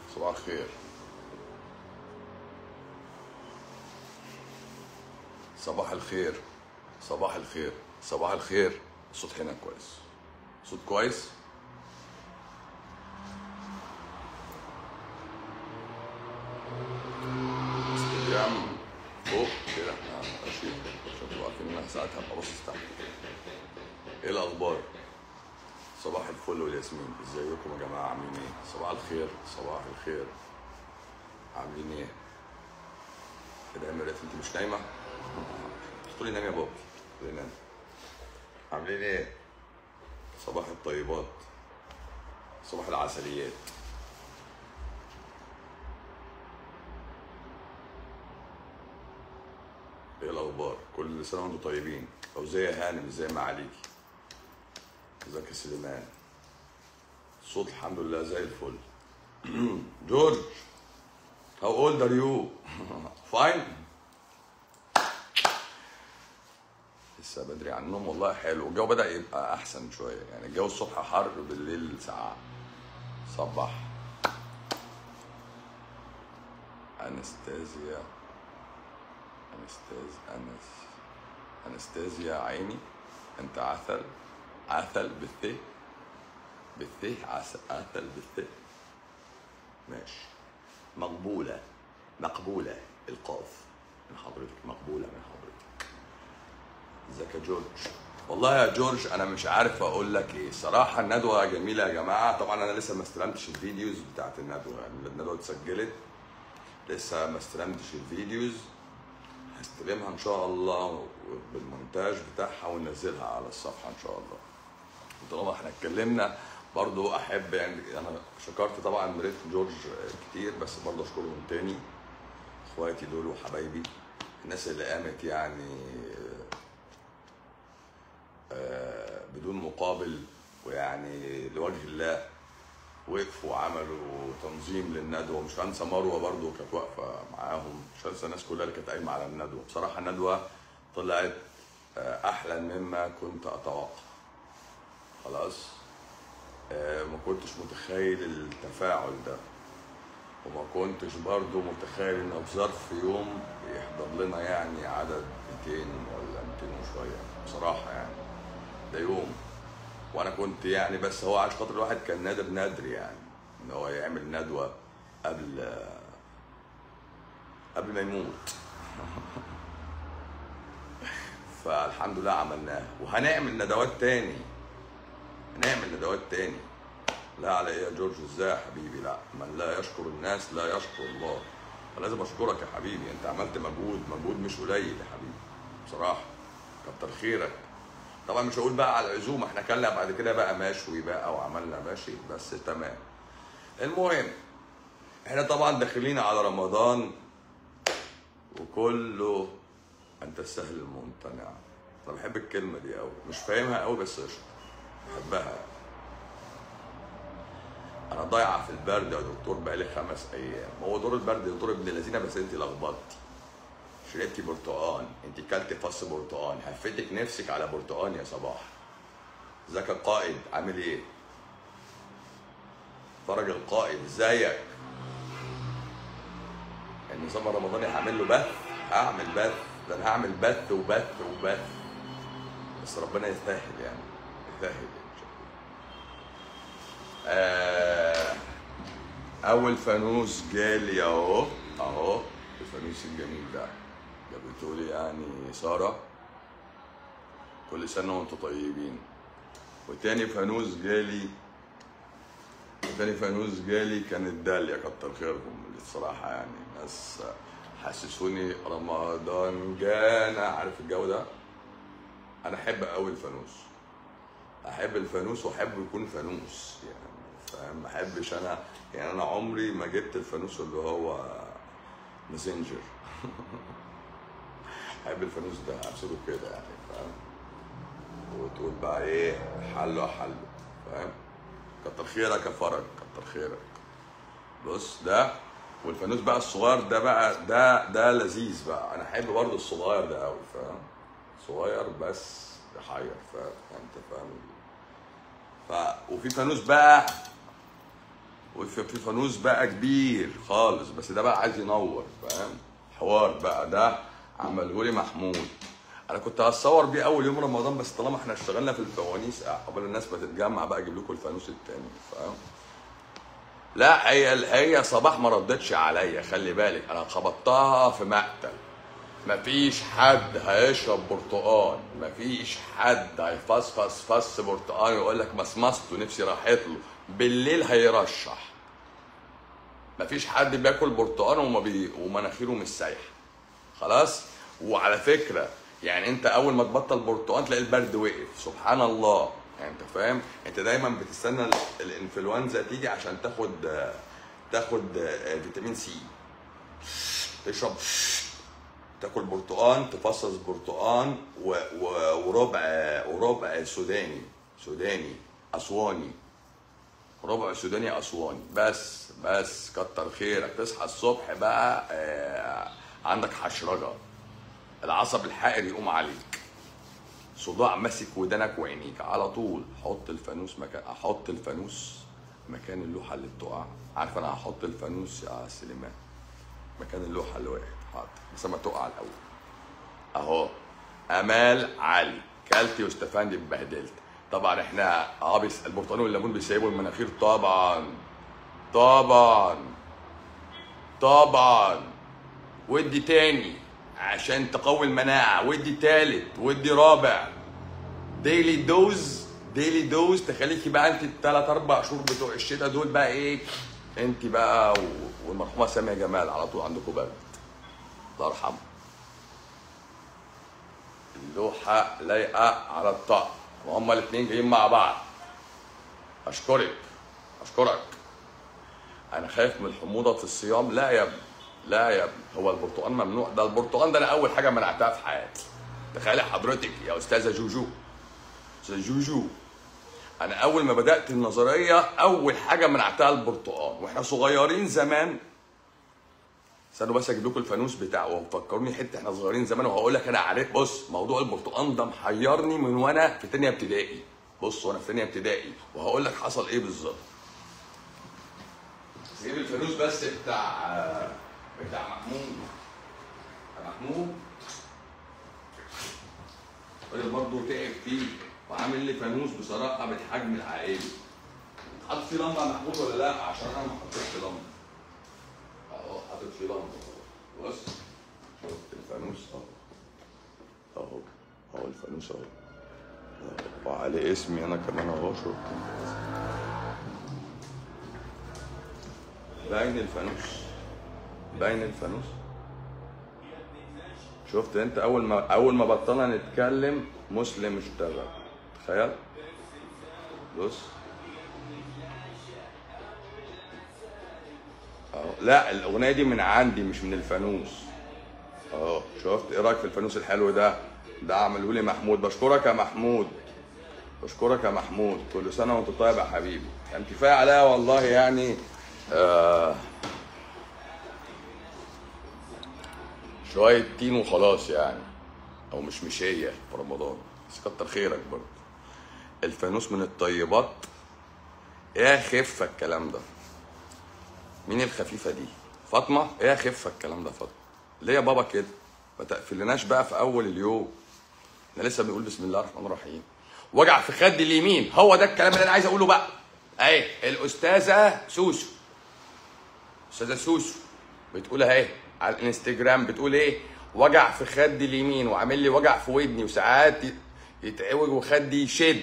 صباح الخير صباح الخير صباح الخير صباح الخير الصوت هنا كويس صوت كويس انستجرام فوق كده احنا ماشيين عشان تبقوا عارفين ان انا ساعتها هبقى باصص تحت ايه الاخبار صباح الفل والياسمين ازيكم يا جماعه عاملين ايه صباح الخير صباح الخير عاملين ايه كده يا مرات انت مش نايمه تقولي نام يا بابي تقولي نام عاملين ايه صباح الطيبات صباح العسليات ايه الاخبار كل سنه وانتم طيبين او زي يا هانم ازاي ما عليكي ازيك يا سليمان الصوت الحمد لله زي الفل جورج how old are you fine لسه بدري عن النوم والله حلو الجو بدأ يبقى أحسن شوية يعني الجو الصبح حر بالليل ساعة صبح أنستازيا أنستاز أنس أنستازيا عيني أنت عسل عسل بالث بالث عسل عسل بالث ماشي مقبولة مقبولة القاف من حضرتك مقبولة من حضرتك ازيك يا جورج والله يا جورج انا مش عارف اقول لك ايه صراحه الندوه جميله يا جماعه طبعا انا لسه ما استلمتش الفيديوز بتاعت الندوه يعني الندوه اتسجلت لسه ما استلمتش الفيديوز هستلمها ان شاء الله بالمونتاج بتاعها وننزلها على الصفحه ان شاء الله طالما احنا اتكلمنا برضو احب يعني انا شكرت طبعا مريت جورج كتير بس برضو اشكرهم تاني اخواتي دول وحبايبي الناس اللي قامت يعني آه، بدون مقابل ويعني لوجه الله وقفوا وعملوا تنظيم للندوه مش هنسى مروه برضو كانت واقفه معاهم مش هنسى الناس كلها اللي كانت قايمه على الندوه بصراحه الندوه طلعت آه، احلى مما كنت اتوقع خلاص آه، ما كنتش متخيل التفاعل ده وما كنتش برضو متخيل ان في ظرف يوم يحضر لنا يعني عدد 200 ولا 200 وشويه بصراحه يعني ده يوم وانا كنت يعني بس هو عشان خاطر الواحد كان نادر نادر يعني ان هو يعمل ندوه قبل قبل ما يموت فالحمد لله عملناها وهنعمل ندوات تاني هنعمل ندوات تاني لا على ايه يا جورج ازاي يا حبيبي لا من لا يشكر الناس لا يشكر الله فلازم اشكرك يا حبيبي انت عملت مجهود مجهود مش قليل يا حبيبي بصراحه كتر خيرك طبعا مش هقول بقى على العزومه احنا كلنا بعد كده بقى مشوي بقى وعملنا ماشي بس تمام المهم احنا طبعا داخلين على رمضان وكله انت السهل الممتنع انا بحب الكلمه دي قوي مش فاهمها قوي بس قشطه بحبها انا ضايعه في البرد يا دكتور بقالي خمس ايام هو دور البرد دور ابن لذينه بس انت لخبطتي شربتي برتقان انت كلتي فص برتقان هفتك نفسك على برتقان يا صباح ازيك القائد عامل ايه فرج القائد ازيك النظام الرمضاني هعمل له بث هعمل بث ده انا هعمل بث وبث وبث بس ربنا يسهل يعني يسهل ان شاء الله آه اول فانوس جالي اهو اهو الفانوس الجميل ده جابته لي يعني ساره كل سنه وانتم طيبين وتاني فانوس جالي وتاني فانوس جالي كانت داليا كتر خيرهم اللي الصراحه يعني ناس حسسوني رمضان جانا عارف الجو ده انا احب قوي الفانوس احب الفانوس واحب يكون فانوس يعني فاهم ما احبش انا يعني انا عمري ما جبت الفانوس اللي هو ماسنجر احب الفانوس ده امسكه كده يعني فاهم وتقول بقى ايه حلو حلو فاهم كتر خيرك يا فرج كتر خيرك بص ده والفانوس بقى الصغير ده بقى ده ده لذيذ بقى انا احب برضه الصغير ده قوي فاهم صغير بس يحير فاهم انت فاهم ف... وفي فانوس بقى وفي في فانوس بقى كبير خالص بس ده بقى عايز ينور فاهم حوار بقى ده عمله لي محمود انا كنت هتصور بيه اول يوم رمضان بس طالما احنا اشتغلنا في الفوانيس قبل الناس ما تتجمع بقى اجيب لكم الفانوس التاني فاهم لا هي هي صباح ما ردتش عليا خلي بالك انا خبطتها في مقتل مفيش حد هيشرب برتقال مفيش حد هيفصفص فص برتقال ويقول لك مسمسته نفسي راحت له بالليل هيرشح مفيش حد بياكل برتقال وما بي... ومناخيره مش سايحه خلاص وعلى فكره يعني انت اول ما تبطل برتقال تلاقي البرد وقف سبحان الله يعني انت فاهم انت دايما بتستنى ال- الانفلونزا تيجي عشان تاخد تاخد فيتامين سي تشرب تاكل برتقان تفصص برتقان و... و... وربع وربع سوداني سوداني اسواني ربع سوداني اسواني بس بس كتر خيرك تصحى الصبح بقى آه عندك حشرجه العصب الحائر يقوم عليك صداع ماسك ودانك وعينيك على طول حط الفانوس مكان احط الفانوس مكان اللوحه اللي بتقع عارف انا هحط الفانوس يا سليمان مكان اللوحه اللي وقعت حاضر بس ما تقع الاول اهو امال علي كلتي واستفندي اتبهدلت طبعا احنا اه بيس البرتقال والليمون بيسيبوا المناخير طبعا طبعا طبعا ودي تاني عشان تقوي المناعه ودي تالت ودي رابع ديلي دوز ديلي دوز تخليكي بقى انت الثلاث اربع شهور بتوع الشتاء دول بقى ايه انت بقى و- والمرحومه ساميه جمال على طول عندكم برد الله يرحمه اللوحه لايقه على الطقم وهما الاثنين جايين مع بعض اشكرك اشكرك انا خايف من الحموضه في الصيام لا يا ابني لا يا ابني هو البرتقال ممنوع ده البرتقال ده انا اول حاجه منعتها في حياتي تخيلي حضرتك يا استاذه جوجو استاذه جوجو انا اول ما بدات النظريه اول حاجه منعتها البرتقال واحنا صغيرين زمان استنوا بس اجيب لكم الفانوس بتاعه وفكروني حته احنا صغيرين زمان وهقول لك انا عارف بص موضوع البرتقال ده محيرني من وانا في تانية ابتدائي بص وانا في تانية ابتدائي وهقول لك حصل ايه بالظبط جيب الفانوس بس بتاع بتاع محمود بتاع محمود الراجل برضه تعب فيه وعامل لي فانوس بصراحه بالحجم العائلي حاطط فيه لمبه يا محمود ولا لا عشان انا ما حطيتش لمبه اهو حاطط فيه لمبه بص شفت الفانوس اهو اهو اهو الفانوس اهو أهو. وعليه اسمي انا كمان اهو شفت باين الفانوس باين الفانوس شفت انت اول ما اول ما بطلنا نتكلم مسلم اشتغل تخيل بص اهو لا الاغنيه دي من عندي مش من الفانوس اهو شفت ايه رايك في الفانوس الحلو ده ده عمله لي محمود بشكرك يا محمود بشكرك يا محمود كل سنه وانت طيب يا حبيبي يعني كفايه عليا والله يعني آه شويه تين وخلاص يعني او مش مشيه في رمضان بس كتر خيرك برضه الفانوس من الطيبات ايه خفه الكلام ده مين الخفيفه دي فاطمه ايه خفه الكلام ده فاطمه ليه يا بابا كده ما تقفلناش بقى في اول اليوم احنا لسه بنقول بسم الله الرحمن الرحيم وجع في خدي اليمين هو ده الكلام اللي انا عايز اقوله بقى اهي الاستاذه سوسو استاذه سوسو بتقول اهي على الانستجرام بتقول ايه وجع في خدي اليمين وعامل لي وجع في ودني وساعات ي- يتعوج وخدي يشد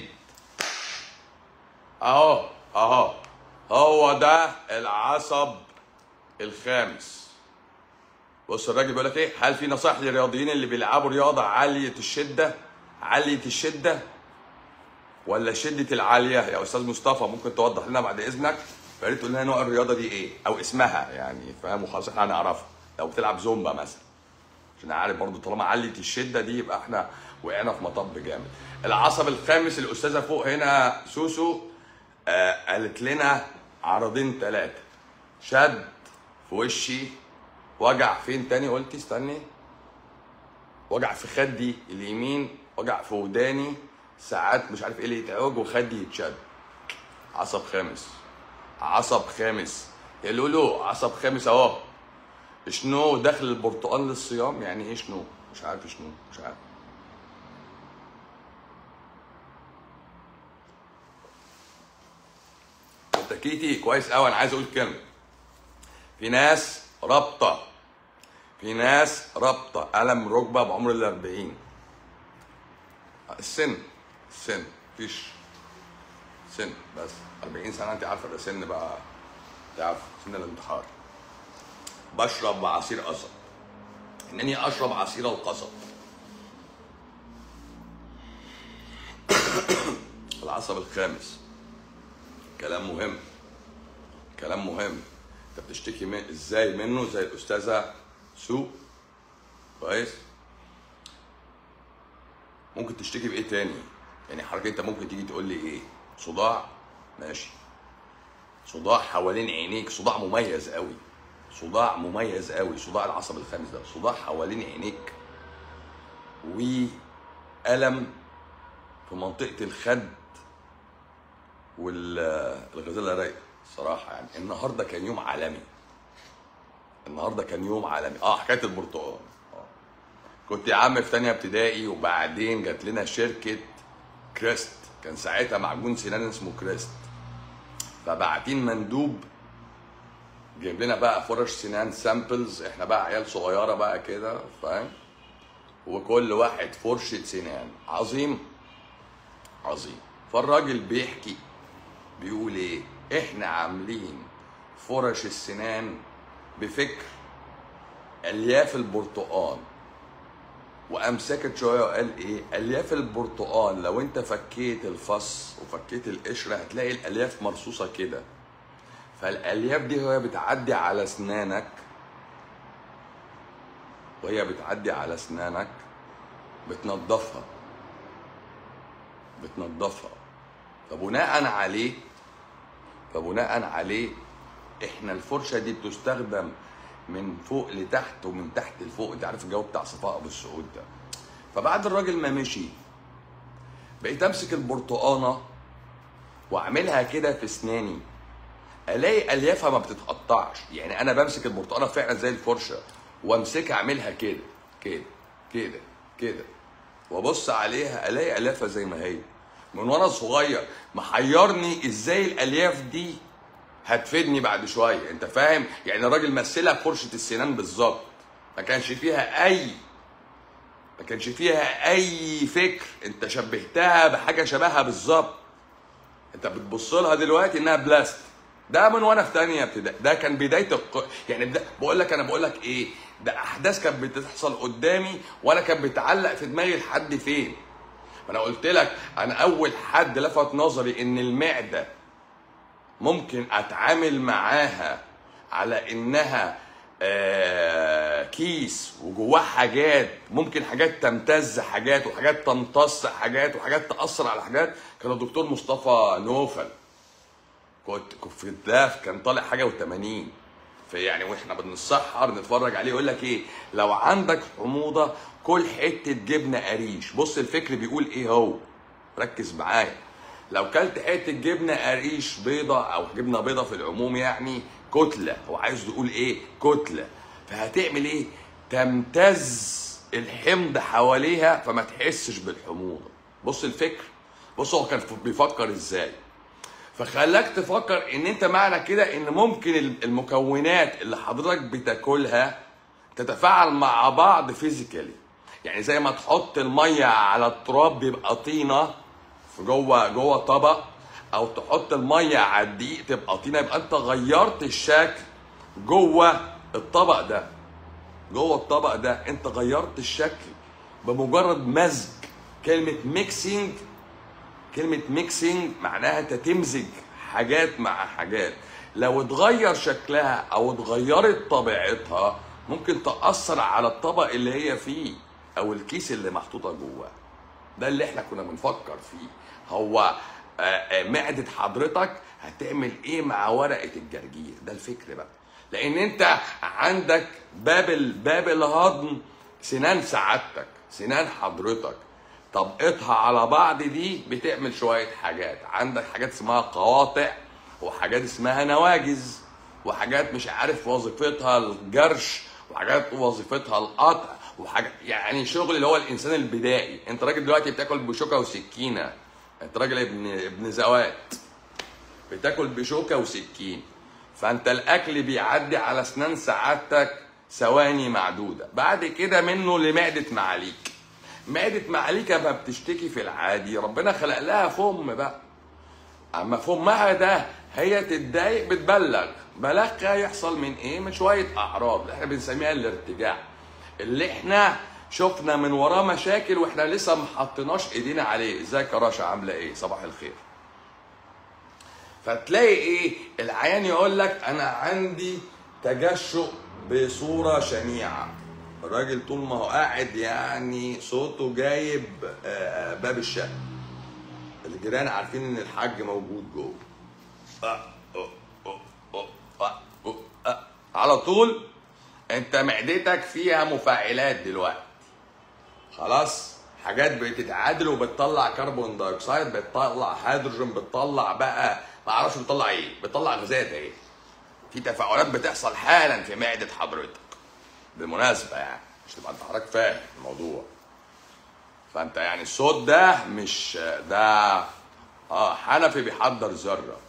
اهو اهو هو ده العصب الخامس بص الراجل بيقول لك ايه هل في نصائح للرياضيين اللي بيلعبوا رياضه عاليه الشده عاليه الشده ولا شده العاليه يا استاذ مصطفى ممكن توضح لنا بعد اذنك يا ريت تقول لنا نوع الرياضه دي ايه او اسمها يعني فاهم وخلاص احنا هنعرفها لو بتلعب زومبا مثلا عشان عارف برضو طالما علت الشده دي يبقى احنا وقعنا في مطب جامد العصب الخامس الاستاذه فوق هنا سوسو آه قالت لنا عرضين ثلاثه شد في وشي وجع فين تاني قلتي استني وجع في خدي اليمين وجع في وداني ساعات مش عارف ايه اللي يتعوج وخدي يتشد عصب خامس عصب خامس يا لولو عصب خامس اهو شنو دخل البرتقال للصيام يعني ايه شنو مش عارف شنو مش عارف تكيتي كويس قوي انا عايز اقول كلمه في ناس رابطه في ناس رابطه الم ركبه بعمر الأربعين السن السن مفيش سن بس 40 سنه انت عارفه ده سن بقى تعرف سن الانتحار بشرب عصير قصب انني اشرب عصير القصب العصب الخامس كلام مهم كلام مهم انت بتشتكي من ازاي منه زي الاستاذه سو كويس ممكن تشتكي بايه تاني يعني حضرتك انت ممكن تيجي تقول لي ايه صداع ماشي صداع حوالين عينيك صداع مميز قوي صداع مميز قوي صداع العصب الخامس ده صداع حوالين عينيك والم في منطقه الخد والغزاله رايقه الصراحه يعني النهارده كان يوم عالمي النهارده كان يوم عالمي اه حكايه البرتقال آه. كنت يا عم في تانية ابتدائي وبعدين جات لنا شركه كريست كان ساعتها معجون سنان اسمه كريست فبعتين مندوب جايب لنا بقى فرش سنان سامبلز احنا بقى عيال صغيره بقى كده فاهم وكل واحد فرشه سنان عظيم عظيم فالراجل بيحكي بيقول ايه احنا عاملين فرش السنان بفكر الياف البرتقال وقام ساكت شويه وقال ايه الياف البرتقال لو انت فكيت الفص وفكيت القشره هتلاقي الالياف مرصوصه كده فالالياف دي وهي بتعدي على اسنانك وهي بتعدي على اسنانك بتنضفها بتنضفها فبناء عليه فبناء عليه احنا الفرشه دي بتستخدم من فوق لتحت ومن تحت لفوق انت عارف الجو بتاع صفاء ابو السعود ده فبعد الراجل ما مشي بقيت امسك البرتقانه واعملها كده في اسناني الاقي اليافها ما بتتقطعش يعني انا بمسك البرتقانه فعلا زي الفرشه وامسكها اعملها كده كده كده كده وابص عليها الاقي اليافها زي ما هي من وانا صغير محيرني ازاي الالياف دي هتفيدني بعد شويه انت فاهم يعني الراجل مثلها بفرشه السنان بالظبط ما كانش فيها اي ما كانش فيها اي فكر انت شبهتها بحاجه شبهها بالظبط انت بتبص لها دلوقتي انها بلاست ده من وانا في ثانيه ابتدائي ده كان بدايه الق... يعني بدا... بقول لك انا بقول لك ايه ده احداث كانت بتحصل قدامي وانا كانت بتعلق في دماغي لحد فين ما انا قلت لك انا اول حد لفت نظري ان المعده ممكن اتعامل معاها على انها آه كيس وجواه حاجات ممكن حاجات تمتز حاجات وحاجات تمتص حاجات وحاجات تاثر على حاجات كان الدكتور مصطفى نوفل كنت كنت في الداف كان طالع حاجه و80 فيعني واحنا بنسحر نتفرج عليه يقول لك ايه لو عندك حموضه كل حته جبنه قريش بص الفكر بيقول ايه هو ركز معايا لو كلت حته جبنه قريش بيضه او جبنه بيضه في العموم يعني كتله هو عايز يقول ايه كتله فهتعمل ايه تمتز الحمض حواليها فما تحسش بالحموضه بص الفكر بص هو كان بيفكر ازاي فخلاك تفكر ان انت معنى كده ان ممكن المكونات اللي حضرتك بتاكلها تتفاعل مع بعض فيزيكالي يعني زي ما تحط الميه على التراب بيبقى طينه في جوه جوه طبق او تحط الميه على الدقيق تبقى طينه يبقى انت غيرت الشكل جوه الطبق ده جوه الطبق ده انت غيرت الشكل بمجرد مزج كلمه ميكسينج كلمه ميكسينج معناها انت تمزج حاجات مع حاجات لو اتغير شكلها او اتغيرت طبيعتها ممكن تاثر على الطبق اللي هي فيه او الكيس اللي محطوطه جواه ده اللي احنا كنا بنفكر فيه هو معدة حضرتك هتعمل ايه مع ورقة الجرجير ده الفكر بقى لان انت عندك باب باب الهضم سنان سعادتك سنان حضرتك طبقتها على بعض دي بتعمل شوية حاجات عندك حاجات اسمها قواطع وحاجات اسمها نواجز وحاجات مش عارف وظيفتها الجرش وحاجات وظيفتها القطع وحاجات يعني شغل اللي هو الانسان البدائي انت راجل دلوقتي بتاكل بشوكه وسكينه انت راجل ابن ابن زوات بتاكل بشوكه وسكين فانت الاكل بيعدي على اسنان سعادتك ثواني معدوده بعد كده منه لمعده معاليك معده معاليك ما بتشتكي في العادي ربنا خلق لها فم بقى اما فمها ده هي تتضايق بتبلغ بلاغها يحصل من ايه من شويه اعراض اللي احنا بنسميها الارتجاع اللي احنا شفنا من وراه مشاكل واحنا لسه ما حطيناش ايدينا عليه ازيك يا رشا عامله ايه صباح الخير فتلاقي ايه العيان يقول لك انا عندي تجشؤ بصوره شنيعه الراجل طول ما هو قاعد يعني صوته جايب آه، باب الشقه الجيران عارفين ان الحاج موجود جوه آه، آه، آه، آه، آه، آه، آه. على طول انت معدتك فيها مفاعلات دلوقتي خلاص حاجات بتتعادل وبتطلع كربون دايوكسيد بتطلع هيدروجين بتطلع بقى ما اعرفش بتطلع ايه بتطلع غازات ايه في تفاعلات بتحصل حالا في معده حضرتك بالمناسبه يعني مش تبقى انت حضرتك فاهم الموضوع فانت يعني الصوت ده مش ده اه حنفي بيحضر ذره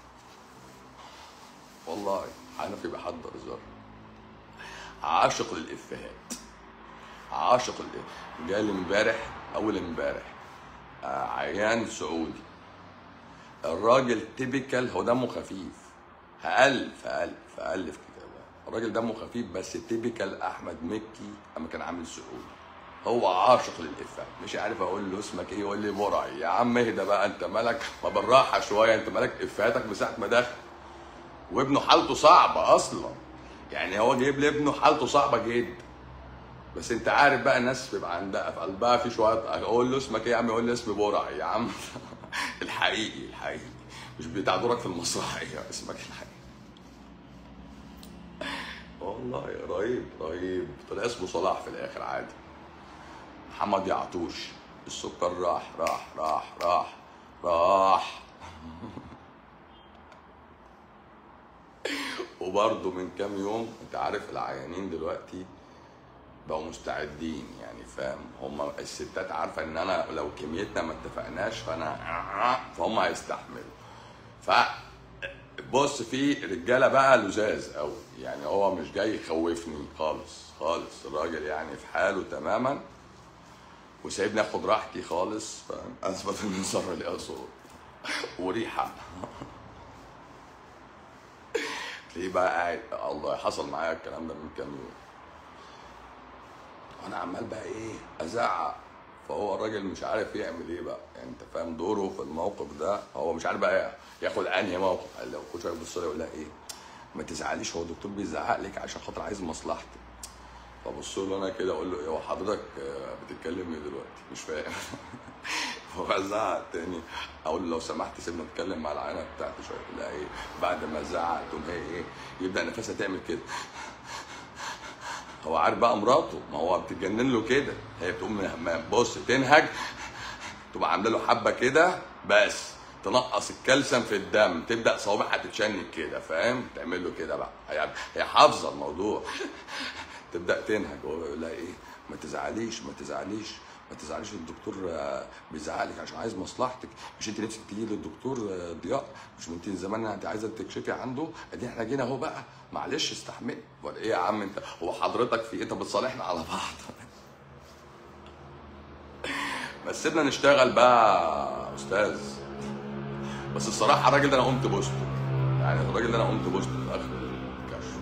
والله حنفي بيحضر ذره عاشق للافيهات عاشق للإفيهات جالي امبارح اول امبارح آه، عيان سعودي الراجل تيبيكال هو دمه خفيف هألف هألف هألف كتابه الراجل دمه خفيف بس تيبيكال احمد مكي اما كان عامل سعودي هو عاشق للإفات مش عارف اقول له اسمك ايه يقول لي مرعي يا عم اهدى بقى انت مالك ما بالراحه شويه انت مالك افاتك من ساعه ما دخل وابنه حالته صعبه اصلا يعني هو جايب لي ابنه حالته صعبه جدا بس انت عارف بقى الناس بيبقى عندها في قلبها في شويه اقول له اسمك ايه يا عم يقول لي اسمي برعي يا عم الحقيقي الحقيقي مش بتاع دورك في المسرحيه اسمك الحقيقي والله رهيب رهيب طلع اسمه صلاح في الاخر عادي محمد يعطوش السكر راح راح راح راح راح وبرضه من كام يوم انت عارف العيانين دلوقتي بقوا مستعدين يعني فاهم هم الستات عارفه ان انا لو كميتنا ما اتفقناش فانا فهم هيستحملوا ف بص في رجاله بقى لزاز قوي يعني هو مش جاي يخوفني خالص خالص الراجل يعني في حاله تماما وسايبني اخد راحتي خالص فاهم اثبت ان الذره ليها صوت وريحه تلاقيه بقى قاعد الله حصل معايا الكلام ده من كام يوم وانا عمال بقى ايه ازعق فهو الراجل مش عارف يعمل ايه بقى يعني انت فاهم دوره في الموقف ده هو مش عارف بقى ياخد انهي موقف قال لو كل شويه يبص لي يقول لها ايه ما تزعليش هو الدكتور بيزعق لك عشان خاطر عايز مصلحتك فبص له انا كده اقول له ايه هو حضرتك آه، بتتكلم ايه دلوقتي مش فاهم هو ازعق تاني اقول له لو سمحت سيبنا نتكلم مع العينه بتاعتي شويه لا ايه بعد ما زعق تقوم هي ايه يبدا نفسها تعمل كده هو عارف بقى مراته ما هو بتتجنن له كده هي بتقوم من- بص تنهج تبقى عامله له حبه كده بس تنقص الكالسيوم في الدم تبدا صوابعها تتشنج كده فاهم تعمل له كده بقى هي هي حافظه الموضوع تبدا تنهج وهو يقول لها ايه ما تزعليش ما تزعليش ما تزعليش الدكتور آه، بيزعق لك عشان عايز مصلحتك مش انت نفسك تيجي للدكتور آه، ضياء مش انت زمان انت عايزه تكشفي عنده ادي احنا جينا اهو بقى معلش استحمل ولا ايه يا عم انت هو حضرتك في إيه؟ انت بتصالحنا على بعض بس سيبنا نشتغل بقى يا استاذ بس الصراحه الراجل ده انا قمت بوسته يعني الراجل ده انا قمت بوسته في اخر الكشف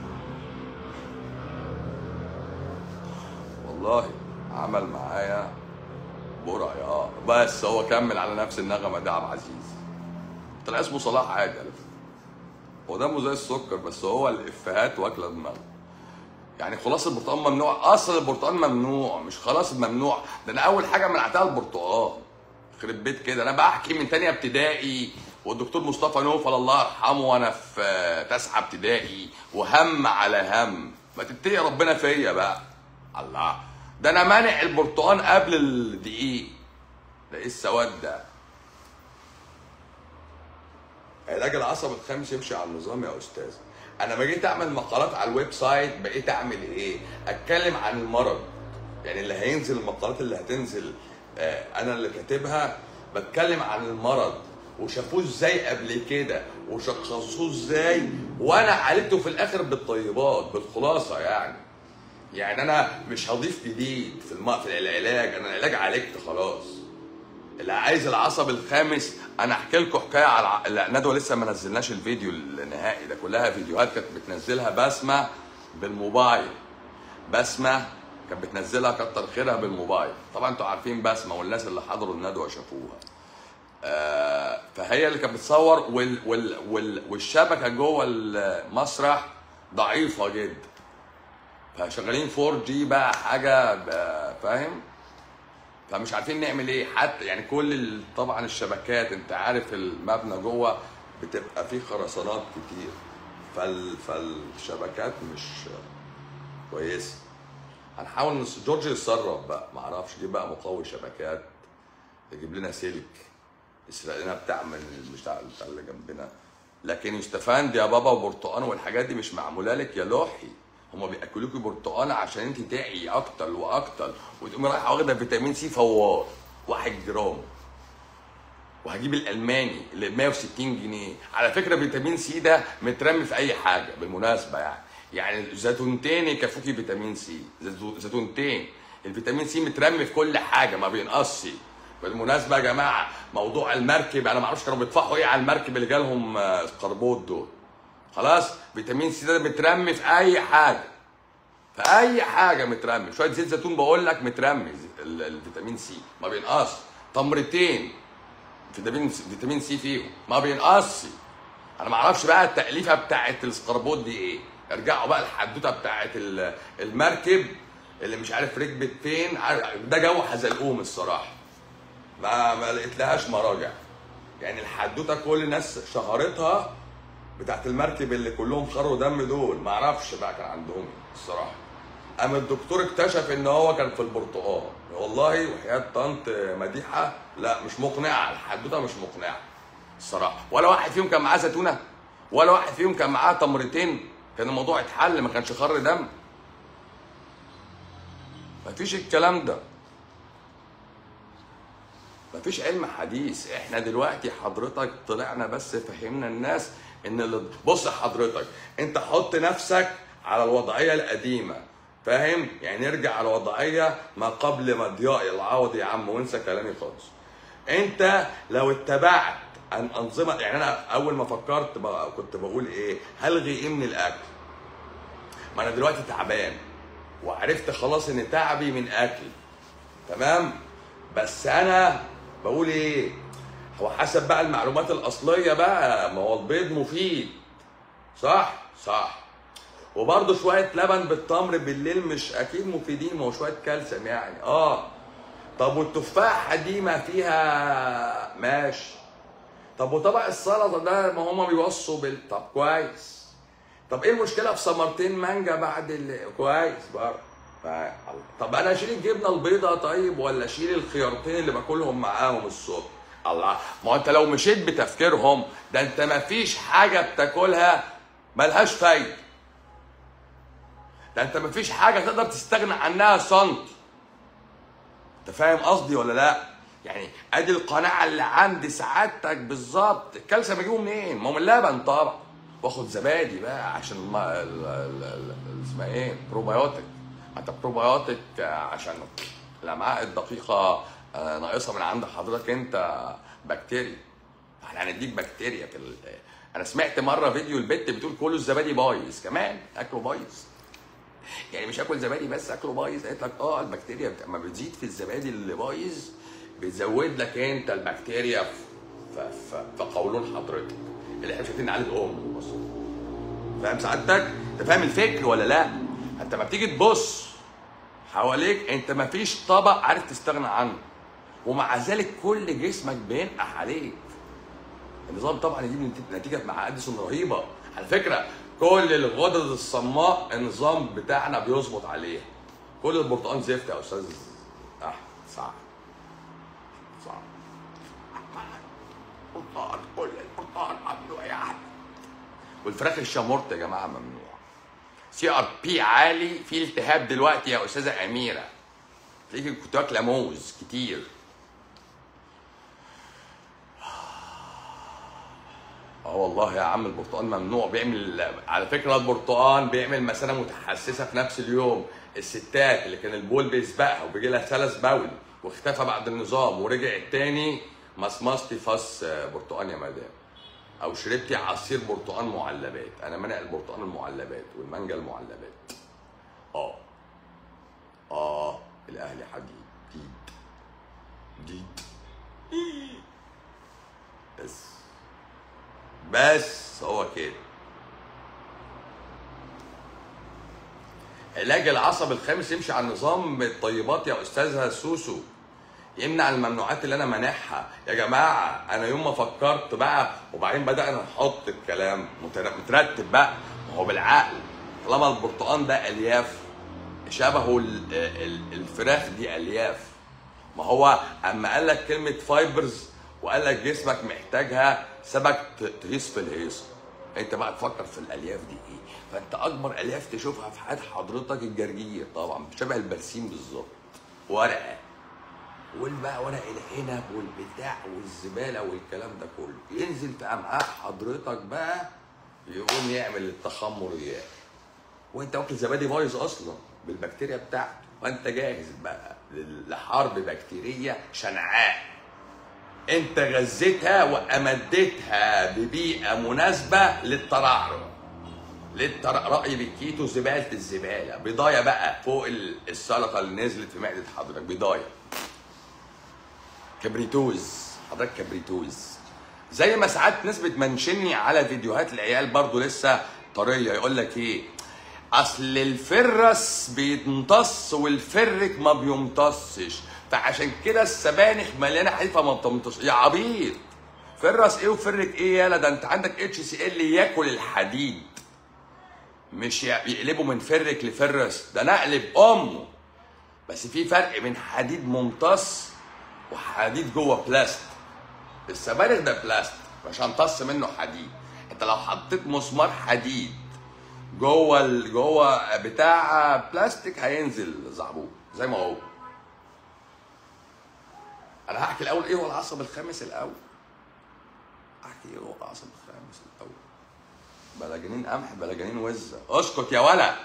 والله عمل معايا برعي اه بس هو كمل على نفس النغمه دي عبد العزيز طلع اسمه صلاح عادي على فكره هو دمه زي السكر بس هو الافيهات واكله دماغه يعني خلاص البرتقال ممنوع اصل البرتقال ممنوع مش خلاص ممنوع ده انا اول حاجه منعتها البرتقال خرب بيت كده انا بحكي من تانية ابتدائي والدكتور مصطفى نوفل الله يرحمه وانا في آه، تاسعه ابتدائي وهم على هم ما تتقي ربنا فيا بقى الله ده انا مانع البرتقال قبل الدقيق ده ايه السواد ده علاج العصب الخامس يمشي على النظام يا استاذ انا لما جيت اعمل مقالات على الويب سايت بقيت اعمل ايه اتكلم عن المرض يعني اللي هينزل المقالات اللي هتنزل آه، انا اللي كاتبها بتكلم عن المرض وشافوه ازاي قبل كده وشخصوه ازاي وانا عالجته في الاخر بالطيبات بالخلاصه يعني يعني انا مش هضيف جديد في الم... في العلاج انا العلاج عالجت خلاص اللي عايز العصب الخامس انا احكي لكم حكايه على الع- لا ندوه لسه ما نزلناش الفيديو النهائي ده كلها فيديوهات كانت بتنزلها بسمه بالموبايل بسمه كانت بتنزلها كتر خيرها بالموبايل طبعا انتوا عارفين بسمه والناس اللي حضروا الندوه شافوها آه، فهي اللي كانت بتصور وال وال وال والشبكه جوه المسرح ضعيفه جدا فشغالين 4 جي بقى حاجه ب- فاهم فمش عارفين نعمل ايه حتى يعني كل ال- طبعا الشبكات انت عارف المبنى جوه بتبقى فيه خرسانات كتير فال فالشبكات مش كويسه هنحاول نس... جورج يتصرف بقى معرفش يجيب بقى مقوي شبكات يجيب لنا سلك يسرق لنا بتاع من بتاع بتاع اللي جنبنا لكن يستفند يا بابا وبرتقان والحاجات دي مش معموله لك يا لوحي هما بياكلوكي برتقان عشان انت تعي اكتر واكتر وتقومي رايحه واخده فيتامين سي فوار واحد جرام وهجيب الالماني اللي ب 160 جنيه على فكره فيتامين سي ده مترمي في اي حاجه بالمناسبه يعني يعني زيتونتين يكفوكي فيتامين سي زيتو- زيتونتين الفيتامين سي مترمي في كل حاجه ما بينقصش بالمناسبه يا جماعه موضوع المركب انا ما اعرفش كانوا بيدفعوا ايه على المركب اللي جالهم آه، اسقربوط دول خلاص فيتامين سي ده مترمي في اي حاجه في اي حاجه مترمي شويه زيت زيتون بقول لك مترمي ال- الفيتامين سي ما بينقص تمرتين فيتامين فيتامين سي فيهم ما بينقصش انا ما اعرفش بقى التاليفه بتاعت الاسقربوط دي ايه ارجعوا بقى الحدوته بتاعت ال- المركب اللي مش عارف ركبت فين عارف- ده جو حزلقوم الصراحه ما ما لقيت لهاش مراجع يعني الحدوته كل الناس شهرتها بتاعت المركب اللي كلهم خروا دم دول ما اعرفش بقى كان عندهم ايه الصراحه قام الدكتور اكتشف ان هو كان في البرتقال والله وحياه طنط مديحه لا مش مقنعه الحدوته مش مقنعه الصراحه ولا واحد فيهم كان معاه زيتونه ولا واحد فيهم كان معاه تمرتين كان الموضوع اتحل ما كانش خر دم مفيش الكلام ده مفيش علم حديث احنا دلوقتي حضرتك طلعنا بس فهمنا الناس ان اللي بص حضرتك انت حط نفسك على الوضعيه القديمه فاهم يعني نرجع على الوضعيه ما قبل مضياء العوض يا عم وانسى كلامي خالص انت لو اتبعت عن انظمه يعني انا اول ما فكرت بقى كنت بقول ايه هلغي ايه من الاكل ما انا دلوقتي تعبان وعرفت خلاص ان تعبي من اكل تمام بس انا بقول ايه هو حسب بقى المعلومات الاصليه بقى ما هو البيض مفيد صح صح وبرضه شويه لبن بالتمر بالليل مش اكيد مفيدين ما هو شويه كالسيوم يعني اه طب والتفاحه دي ما فيها ماشي طب وطبق السلطه ده ما هما بيوصوا بال طب كويس طب ايه المشكله في ثمرتين مانجا بعد ال... كويس برضه ف- طب انا اشيل الجبنه البيضاء طيب ولا اشيل الخيارتين اللي باكلهم معاهم الصبح الله ما هو انت لو مشيت بتفكيرهم ده انت ما فيش حاجه بتاكلها ملهاش فايده ده انت ما فيش حاجه تقدر تستغنى عنها سنت انت فاهم قصدي ولا لا يعني ادي القناعه اللي عند سعادتك بالظبط الكالسيوم بيجيبه منين ما هو من اللبن طبعا واخد زبادي بقى عشان ما ال- ال- ال- ال- اسمها ايه بروبايوتيك ما انت بروبايوتيك عشان الامعاء الدقيقه آه، ناقصه من عند حضرتك انت بكتيريا احنا هنديك بكتيريا في ال... انا سمعت مره فيديو البت بتقول كله الزبادي بايظ كمان اكله بايظ يعني مش اكل زبادي بس اكله بايظ قالت لك اه البكتيريا بت... اما بتزيد في الزبادي اللي بايظ بتزود لك انت البكتيريا في في, في, في قولون حضرتك اللي احنا شايفين عليه الام بص فاهم سعادتك؟ انت فاهم الفكر ولا لا؟ انت ما بتيجي تبص حواليك انت ما فيش طبق عارف تستغنى عنه ومع ذلك كل جسمك بينقح عليك النظام طبعا يجيب نتيجه مع اديسون رهيبه على فكره كل الغدد الصماء النظام بتاعنا بيظبط عليها كل البرتقال زفت يا استاذ احمد صح صح البرتقال كل البرتقال عامله والفراخ الشامورت يا جماعه ممنوع سي ار بي عالي في التهاب دلوقتي يا استاذه اميره تلاقيكي كنت واكله موز كتير اه والله يا عم البرتقال ممنوع بيعمل على فكره البرتقال بيعمل مثانه متحسسه في نفس اليوم الستات اللي كان البول بيسبقها وبيجي لها سلس بول واختفى بعد النظام ورجع التاني مصمصتي فص برتقال يا مدام او شربتي عصير برتقال معلبات انا مانع البرتقال المعلبات والمانجا المعلبات اه اه الاهلي حديد ديد ديد بس بس هو كده علاج العصب الخامس يمشي على النظام بالطيبات يا استاذها سوسو يمنع الممنوعات اللي انا مانعها يا جماعه انا يوم ما فكرت بقى وبعدين بدانا نحط الكلام متر- مترتب بقى ما هو بالعقل طالما البرتقال ده الياف شبهه ال- ال- الفراخ دي الياف ما هو اما قال لك كلمه فايبرز وقال لك جسمك محتاجها سبك ت- تهيص في الهيصه انت بقى تفكر في الالياف دي ايه فانت اكبر الياف تشوفها في حياه حضرتك الجرجير طبعا شبه البرسيم بالظبط ورقه والبقى ورق العنب والبتاع والزباله والكلام ده كله ينزل في امعاء حضرتك بقى يقوم يعمل التخمر اياه وانت واكل زبادي بايظ اصلا بالبكتيريا بتاعته فانت جاهز بقى لحرب بكتيريه شنعاء انت غذيتها وامدتها ببيئه مناسبه للترعرع للتر... رأي بالكيتو زبالة الزبالة بضاية بقى فوق ال- السلطة اللي نزلت في معدة حضرتك بضاية كبريتوز حضرتك كبريتوز زي ما ساعات ناس بتمنشني على فيديوهات العيال برضو لسه طريه يقول لك ايه اصل الفرس بيمتص والفرك ما بيمتصش فعشان كده السبانخ مليانه حديد فما بتمتصش يا عبيط فرس ايه وفرك ايه يالا ده انت عندك اتش سي ال ياكل الحديد مش ي- يقلبه من فرك لفرس ده نقلب امه بس في فرق بين حديد ممتص وحديد جوه بلاست السبانخ ده بلاست مش هنطص منه حديد انت لو حطيت مسمار حديد جوه ال... جوه بتاع بلاستيك هينزل زعبوط زي ما هو انا هحكي الاول ايه هو العصب الخامس الاول احكي ايه هو العصب الخامس الاول بلا جنين قمح بلا جنين وزه اسكت يا ولا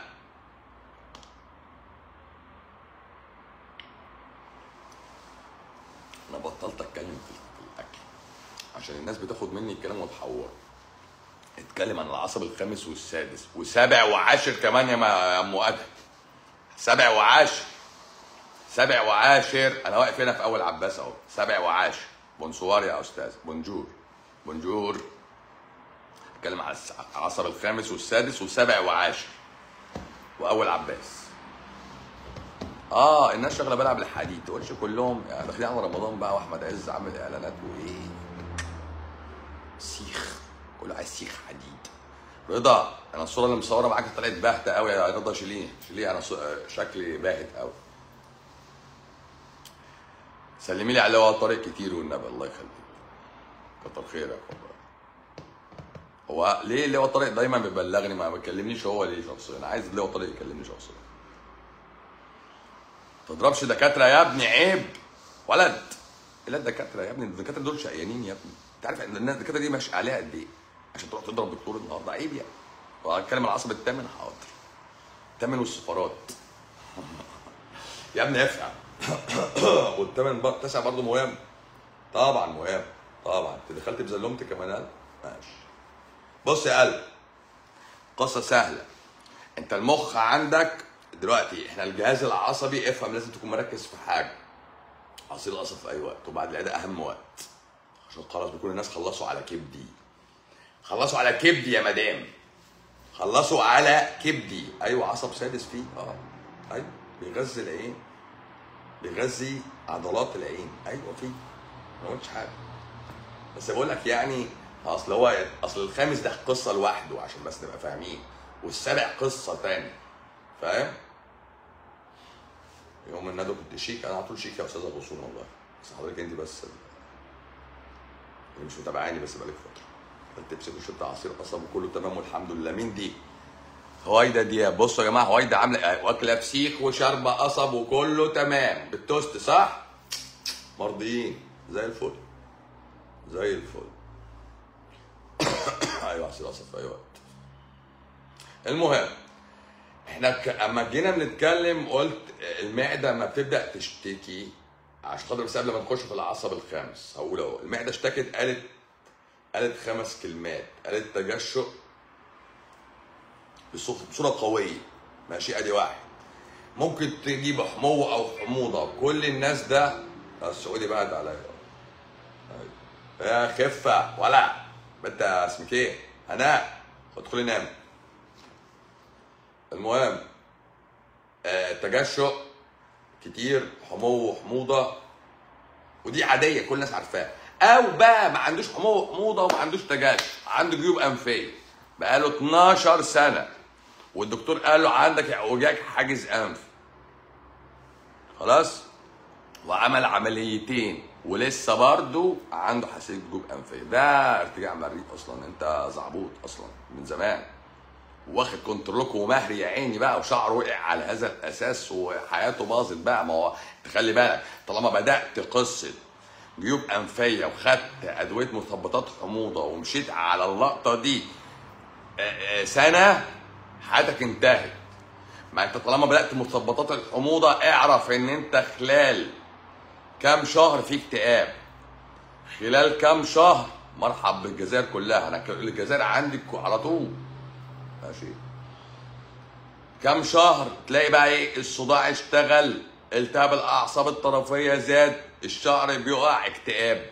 انا بطلت اتكلم في في الاكل عشان الناس بتاخد مني الكلام وتحور اتكلم عن العصب الخامس والسادس وسابع وعاشر كمان يا م- يا ام ادهم سابع وعاشر سابع وعاشر انا واقف هنا في اول عباس اهو سابع وعاشر بونسوار يا استاذ بونجور بونجور اتكلم على الس- العصب الخامس والسادس والسابع وعاشر واول عباس اه الناس شغاله بلعب الحديد تقولش كلهم يعني داخلين على رمضان بقى واحمد عز عامل اعلانات وايه سيخ كله عايز سيخ حديد رضا انا الصوره اللي مصوره معاك طلعت باهته قوي يا رضا شيليه شيليه انا صو- شكلي باهت قوي سلمي لي على لواء طارق كتير والنبي الله يخليك كتر خيرك والله هو ليه لواء طارق دايما بيبلغني ما بيكلمنيش هو ليه شخصيا انا عايز لواء طارق يكلمني شخصيا تضربش دكاتره يا ابني عيب ولد لا الدكاتره يا ابني الدكاتره دول شقيانين يا ابني انت عارف ان الناس الدكاتره دي مش عليها قد ايه عشان تروح تضرب دكتور النهارده عيب يعني وهتكلم على العصب الثامن حاضر الثامن والسفارات يا ابني افهم والثامن بقى التاسع برضه مهم طبعا مهم طبعا انت دخلت بزلمت كمان قلب ماشي بص يا قلب قصه سهله انت المخ عندك دلوقتي احنا الجهاز العصبي افهم لازم تكون مركز في حاجه عصير القصب في اي وقت وبعد العياده اهم وقت عشان خلاص بيكون الناس خلصوا على كبدي خلصوا على كبدي يا مدام خلصوا على كبدي ايوه عصب سادس فيه اه ايوه بيغذي العين بيغذي عضلات العين ايوه فيه ما قلتش حاجه بس بقول لك يعني اصل هو اصل الخامس ده قصه لوحده عشان بس نبقى فاهمين والسابع قصه تاني فاهم يوم الندوه كنت شيك انا على طول شيك يا استاذه غصون والله بس حضرتك انت بس اللي مش متابعاني بس بقالك فتره قلت امسك وشربت عصير قصب وكله تمام والحمد لله مين دي؟ هويدا دياب بصوا يا جماعه هويدا عامله واكله فسيخ وشاربه قصب وكله تمام بالتوست صح؟ مرضيين زي الفل زي الفل ايوه عصير قصب في اي وقت المهم احنا ك... اما جينا بنتكلم قلت المعده ما بتبدا تشتكي عشان خاطر بس قبل ما نخش في العصب الخامس هقول اهو المعده اشتكت قالت قالت خمس كلمات قالت تجشؤ بصوت بصوره قويه ماشي ادي واحد ممكن تجيب حموه او حموضه كل الناس ده السعودي بعد عليا أيوة. يا خفه ولا انت اسمك ايه؟ هناء ادخلي نام المهم آه تجشؤ كتير حمو وحموضه ودي عاديه كل الناس عارفاها او بقى ما عندوش حموه وحموضه وما عندوش تجشؤ عنده جيوب انفيه بقاله 12 سنه والدكتور قال له عندك اعوجاج حاجز انف خلاص وعمل عمليتين ولسه برضه عنده حساسيه جيوب انفيه ده ارتجاع مريء اصلا انت زعبوط اصلا من زمان واخد كنترولك ومهري يا عيني بقى وشعره وقع على هذا الاساس وحياته باظت بقى ما هو تخلي بالك طالما بدات قصه جيوب انفيه وخدت ادويه مثبطات حموضه ومشيت على اللقطه دي آه، آه، سنه حياتك انتهت ما انت طالما بدات مثبطات الحموضه اعرف ان انت خلال كام شهر في اكتئاب خلال كام شهر مرحب بالجزائر كلها انا الجزائر عندي على طول ماشي كام شهر تلاقي بقى ايه الصداع اشتغل التهاب الاعصاب الطرفيه زاد الشعر بيقع اكتئاب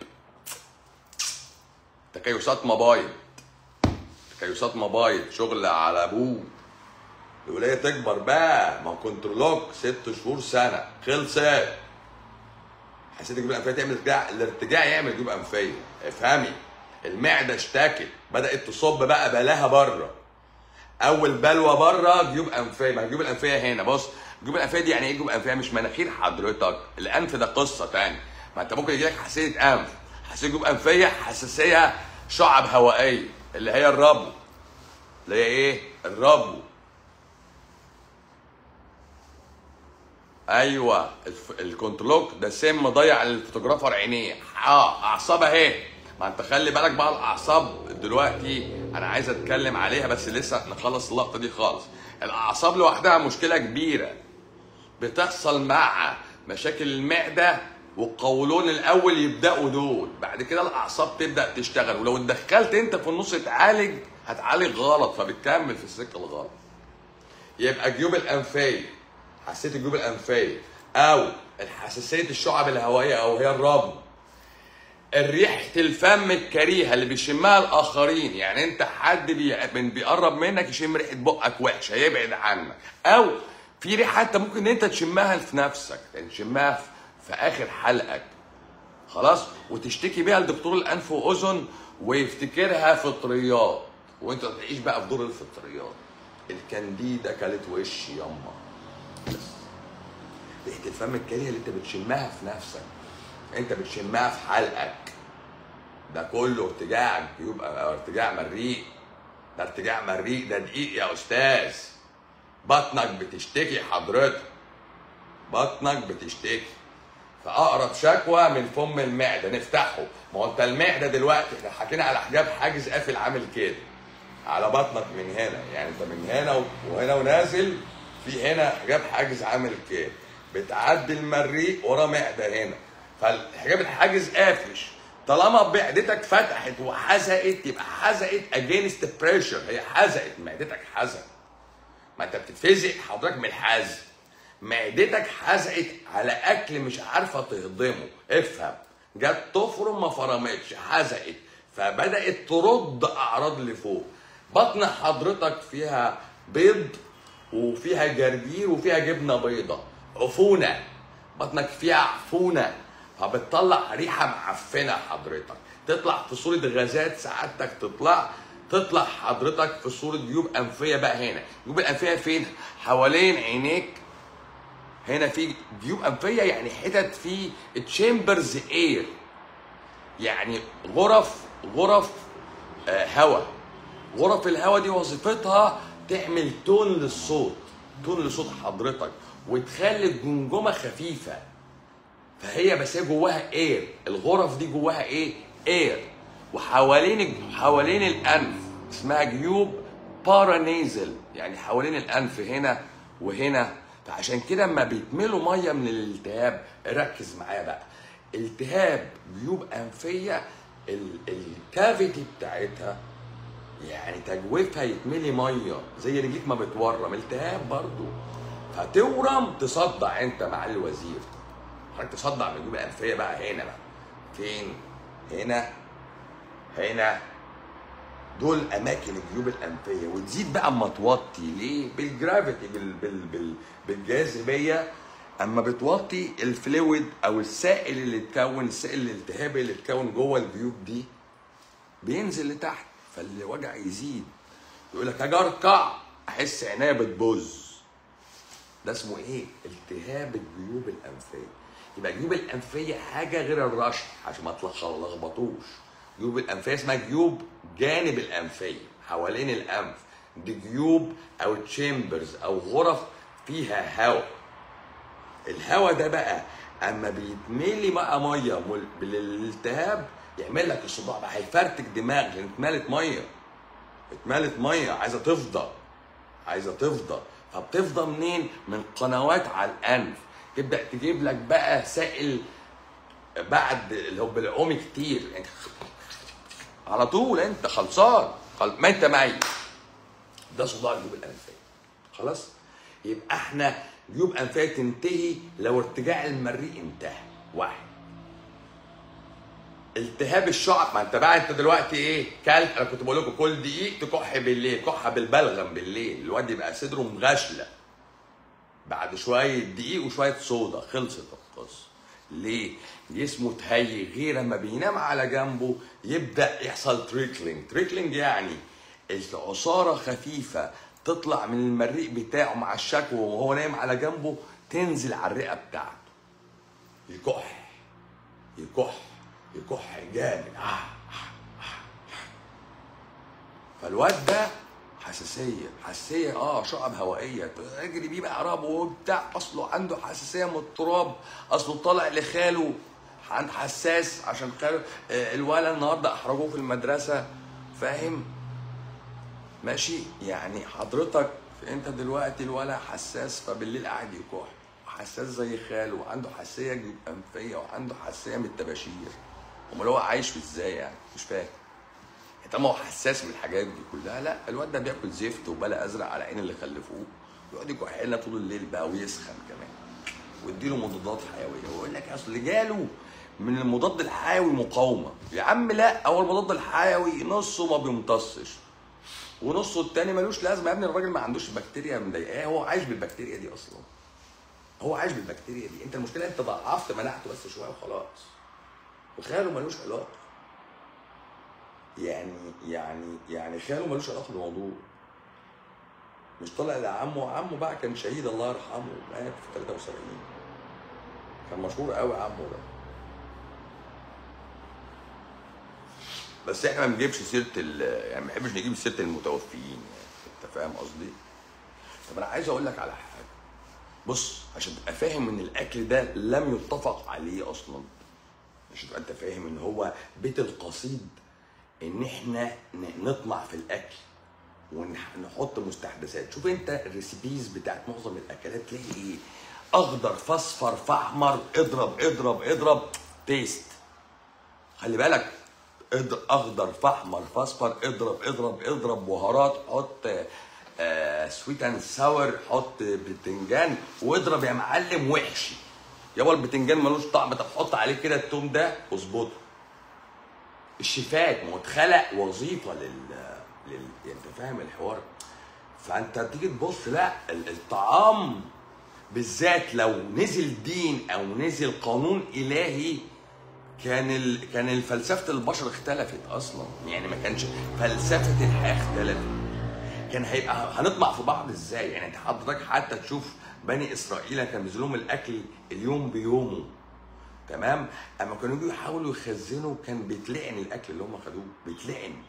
تكيسات مبايض تكيسات مبايض شغل على ابوه الولايه تكبر بقى ما هو كنترولوك ست شهور سنه خلصت حسيت الجيوب الانفيه تعمل ارتجاع الارتجاع يعمل جيوب انفيه افهمي المعده اشتكت بدات تصب بقى بلاها بره اول بلوه بره جيوب انفيه ما الجيوب الانفيه هنا بص الجيوب الانفيه دي يعني ايه جيوب انفيه مش مناخير حضرتك الانف ده قصه تاني ما انت ممكن يجيلك حساسيه انف حساسيه جيوب انفيه حساسيه شعب هوائيه اللي هي الربو اللي هي ايه الربو ايوه الف- الكنترولوك ده سم ضيع الفوتوغرافر عينيه اه اعصاب اهي ما انت خلي بالك بقى الاعصاب دلوقتي انا عايز اتكلم عليها بس لسه نخلص اللقطه دي خالص الاعصاب لوحدها مشكله كبيره بتحصل مع مشاكل المعده والقولون الاول يبداوا دول بعد كده الاعصاب تبدا تشتغل ولو اتدخلت انت في النص تعالج هتعالج غلط فبتكمل في السكه الغلط يبقى جيوب الانفيه حساسيه الجيوب الانفيه او الحساسيه الشعب الهوائيه او هي الربو الريحة الفم الكريهة اللي بيشمها الآخرين يعني أنت حد بي... من بيقرب منك يشم ريحة بقك وحشة يبعد عنك أو في ريحة أنت ممكن أنت تشمها في نفسك يعني تشمها في... في آخر حلقك خلاص وتشتكي بيها لدكتور الأنف وأذن ويفتكرها فطريات وأنت تعيش بقى في دور الفطريات الكانديدا كلت وشي يما ريحة الفم الكريهة اللي أنت بتشمها في نفسك انت بتشمها في حلقك ده كله ارتجاع يبقى ارتجاع مريء ده ارتجاع مريء ده دقيق يا استاذ بطنك بتشتكي حضرتك بطنك بتشتكي فاقرب شكوى من فم المعده نفتحه ما هو انت المعده دلوقتي احنا حكينا على حجاب حاجز قافل عامل كده على بطنك من هنا يعني انت من هنا وهنا ونازل في هنا حجاب حاجز عامل كده بتعدي المريء ورا معده هنا فالحجاب الحاجز قافش طالما معدتك فتحت وحزقت يبقى حزقت اجينست بريشر هي حزقت معدتك حزقت ما انت بتتفزق حضرتك من الحزق معدتك حزقت على اكل مش عارفه تهضمه افهم جت تفرم ما فرمتش حزقت فبدات ترد اعراض لفوق بطن حضرتك فيها بيض وفيها جرجير وفيها جبنه بيضه عفونه بطنك فيها عفونه فبتطلع ريحه معفنه حضرتك تطلع في صوره غازات سعادتك تطلع تطلع حضرتك في صوره جيوب انفيه بقى هنا جيوب الانفيه فين حوالين عينيك هنا في جيوب انفيه يعني حتت في تشامبرز اير يعني غرف غرف آه هواء غرف الهواء دي وظيفتها تعمل تون للصوت تون لصوت حضرتك وتخلي الجمجمه خفيفه فهي بس هي جواها اير الغرف دي جواها ايه اير وحوالين حوالين الانف اسمها جيوب بارانيزل يعني حوالين الانف هنا وهنا فعشان كده اما بيتملوا ميه من الالتهاب ركز معايا بقى التهاب جيوب انفيه ال- الكافيتي بتاعتها يعني تجويفها يتملي ميه زي رجليك ما بتورم التهاب برضو فتورم تصدع انت مع الوزير حضرتك تصدع من الجيوب الانفيه بقى هنا بقى فين هنا هنا دول اماكن الجيوب الانفيه وتزيد بقى اما توطي ليه بالجرافيتي بال بال بال بالجاذبيه اما بتوطي الفلويد او السائل اللي اتكون السائل الالتهابي اللي اتكون جوه الجيوب دي بينزل لتحت فالوجع يزيد يقول لك اجي اركع احس عينيا بتبوظ ده اسمه ايه؟ التهاب الجيوب الانفيه يبقى الجيوب الانفيه حاجه غير الرشح عشان ما تلخبطوش جيوب الانفيه اسمها جيوب جانب الانفيه حوالين الانف دي جيوب او تشامبرز او غرف فيها هواء الهواء ده بقى اما بيتملي بقى ميه مل- بالالتهاب يعمل لك الصداع بقى هيفرتك دماغ لان اتملت ميه اتملت ميه عايزه تفضى عايزه تفضى فبتفضى منين؟ من قنوات على الانف تبدا تجيب لك بقى سائل بعد اللي هو بالعوم كتير يعني على طول انت خلصان خل... ما انت ميت ده صداع الجيوب الانفيه خلاص يبقى احنا جيوب انفيه تنتهي لو ارتجاع المريء انتهى واحد التهاب الشعب ما انت بقى انت دلوقتي ايه كلت انا كنت بقول لكم كل دقيق تكح بالليل كحه بالبلغم بالليل الواد يبقى صدره مغشله بعد شويه دقيق وشويه صودا خلصت القصه ليه؟ جسمه تهيج غير لما بينام على جنبه يبدا يحصل تريكلينج تريكلينج يعني العصاره خفيفه تطلع من المريء بتاعه مع الشكوى وهو نايم على جنبه تنزل على الرئه بتاعته يكح يكح يكح جامد آه، آه، آه. فالواد ده حساسيه حساسيه اه شعب هوائيه اجري بيه بقى قراب وبتاع اصله عنده حساسيه من التراب اصله طالع لخاله عند حساس عشان خاله آه، الولد النهارده احرجوه في المدرسه فاهم ماشي يعني حضرتك انت دلوقتي الولد حساس فبالليل قاعد يكح حساس زي خاله وعنده حساسيه جيوب انفيه وعنده حساسيه من الطباشير امال هو عايش ازاي يعني مش فاهم طب ما هو حساس من الحاجات دي كلها لا الواد ده بياكل زفت وبلا ازرق على عين اللي خلفوه يقعد يكح لنا طول الليل بقى ويسخن كمان واديله مضادات حيويه ويقول لك اصل جاله من المضاد الحيوي مقاومه يا عم لا هو المضاد الحيوي نصه ما بيمتصش ونصه التاني ملوش لازمه يا ابني الراجل ما عندوش بكتيريا مضايقاه هو عايش بالبكتيريا دي اصلا هو عايش بالبكتيريا دي انت المشكله انت ضعفت مناعته بس شويه وخلاص وخاله ملوش علاقه يعني يعني يعني خاله ملوش علاقه بالموضوع مش طالع لعمه عمه بقى كان شهيد الله يرحمه مات في 73 كان مشهور قوي عمه ده بس احنا ما بنجيبش سيره ال- يعني ما بنحبش نجيب سيره المتوفيين يعني انت فاهم قصدي؟ طب انا عايز اقول لك على حاجه بص عشان تبقى فاهم ان الاكل ده لم يتفق عليه اصلا عشان تبقى انت فاهم ان هو بيت القصيد ان احنا ن- نطمع في الاكل ونحط مستحدثات شوف انت الريسيبيز بتاعت معظم الاكلات تلاقي ايه اخضر فاصفر فاحمر اضرب اضرب اضرب تيست خلي بالك اض- اخضر فاحمر فاصفر اضرب اضرب اضرب بهارات حط آه سويت اند ساور حط بتنجان واضرب يا معلم وحشي يابا البتنجان ملوش طعم طب حط عليه كده التوم ده واظبطه الشيفات ما هو اتخلق وظيفه لل لل انت فاهم الحوار فانت تيجي تبص لا ال- الطعام بالذات لو نزل دين او نزل قانون الهي كان ال... كان الفلسفه البشر اختلفت اصلا يعني ما كانش فلسفه الحياه اختلفت كان هيبقى هنطمع في بعض ازاي يعني انت حضرتك حتى تشوف بني اسرائيل كان بينزل لهم الاكل اليوم بيومه تمام اما كانوا يجوا يحاولوا يخزنوا كان بيتلعن الاكل اللي هم خدوه بيتلعن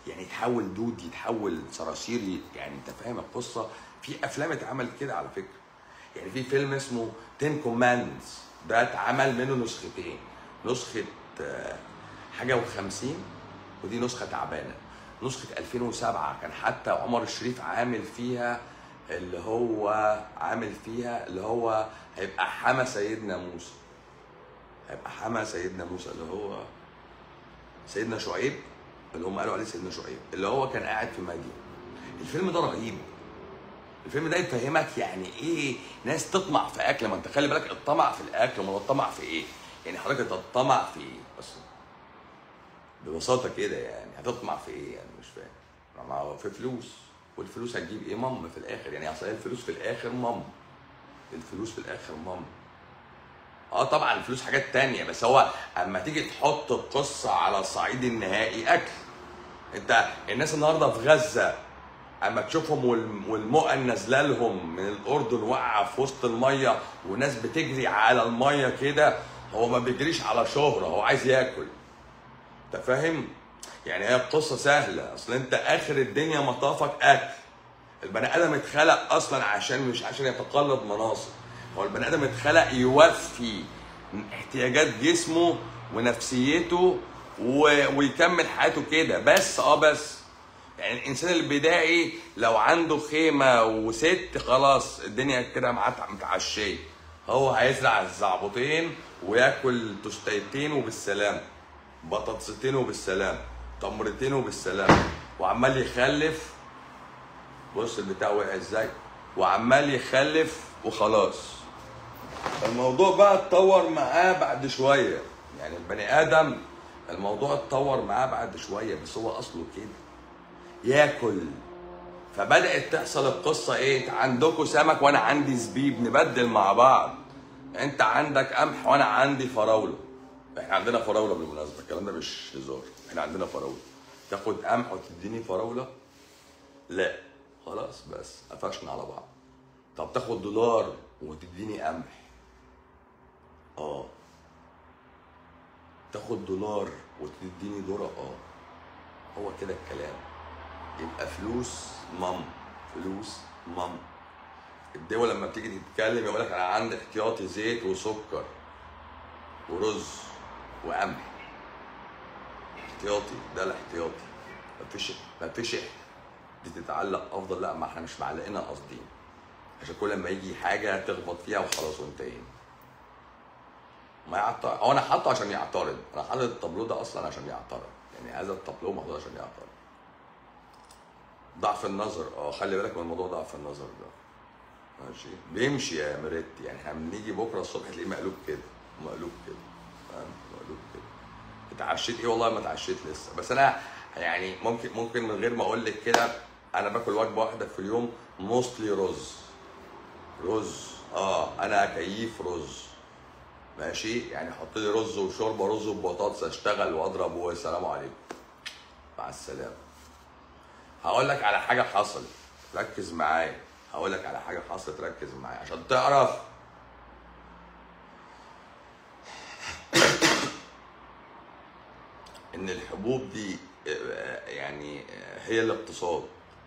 يعني يتحول دود يتحول صراصير ي- يعني انت فاهم القصه في افلام اتعملت كده على فكره يعني في فيلم اسمه 10 كوماندز ده اتعمل منه نسختين نسخه آه، حاجه و50 ودي نسخه تعبانه نسخه 2007 كان حتى عمر الشريف عامل فيها اللي هو عامل فيها اللي هو هيبقى حما سيدنا موسى هيبقى حما سيدنا موسى اللي هو سيدنا شعيب اللي هم قالوا عليه سيدنا شعيب اللي هو كان قاعد في مدين الفيلم ده رهيب الفيلم ده يفهمك يعني ايه ناس تطمع في اكل ما انت خلي بالك الطمع في الاكل امال الطمع في ايه يعني حضرتك الطمع في ايه بس ببساطه كده يعني هتطمع في ايه يعني مش فاهم ما هو في فلوس والفلوس هتجيب ايه مام في الاخر يعني اصل هي الفلوس في الاخر مام الفلوس في الاخر مام اه طبعا الفلوس حاجات تانية بس هو اما تيجي تحط القصة على الصعيد النهائي اكل انت الناس النهارده في غزة اما تشوفهم والم- والمؤن نازله لهم من الاردن واقعه في وسط الميه وناس بتجري على الميه كده هو ما بيجريش على شهره هو عايز ياكل انت فاهم يعني هي القصه سهله اصل انت اخر الدنيا مطافك اكل البني ادم اتخلق اصلا عشان مش عشان يتقلد مناصب هو البني ادم اتخلق يوفي احتياجات جسمه ونفسيته و... ويكمل حياته كده بس اه بس يعني الانسان البدائي لو عنده خيمه وست خلاص الدنيا كده معاه متعشيه هو هيزرع الزعبطين وياكل توستيتين وبالسلام بطاطستين وبالسلام تمرتين وبالسلام وعمال يخلف بص البتاع وقع ازاي وعمال يخلف وخلاص الموضوع بقى اتطور معاه بعد شويه يعني البني ادم الموضوع اتطور معاه بعد شويه بس هو اصله كده ياكل فبدات تحصل القصه ايه عندكم سمك وانا عندي زبيب نبدل مع بعض انت عندك قمح وانا عندي فراوله احنا عندنا فراوله بالمناسبه الكلام ده مش هزار احنا عندنا فراوله تاخد قمح وتديني فراوله لا خلاص بس قفشنا على بعض طب تاخد دولار وتديني قمح اه تاخد دولار وتديني ذره اه هو كده الكلام يبقى فلوس مام فلوس مام الدول لما بتيجي تتكلم يقول لك انا عندي احتياطي زيت وسكر ورز وقمح احتياطي ده الاحتياطي مفيش مفيش دي تتعلق افضل لا ما احنا مش معلقينها قاصدين عشان كل ما يجي حاجه تخبط فيها وخلاص وانتهينا ما يعترض هو انا حاطه عشان يعترض انا حاطط التابلو ده اصلا عشان يعترض يعني هذا التابلو محطوط عشان يعترض ضعف النظر اه خلي بالك من موضوع ضعف النظر ده ماشي بيمشي يا مريتي يعني احنا بنيجي بكره الصبح تلاقيه مقلوب كده مقلوب كده فاهم مقلوب كده اتعشيت ايه والله ما اتعشيت لسه بس انا يعني ممكن ممكن من غير ما اقول لك كده انا باكل وجبه واحده في اليوم موستلي رز رز اه انا كيف رز ماشي يعني حط لي رز وشوربه رز وبطاطس اشتغل واضرب والسلام عليكم مع السلامه هقول لك على حاجه حصلت ركز معايا هقول لك على حاجه حصلت ركز معايا عشان تعرف ان الحبوب دي آه، يعني آه، هي الاقتصاد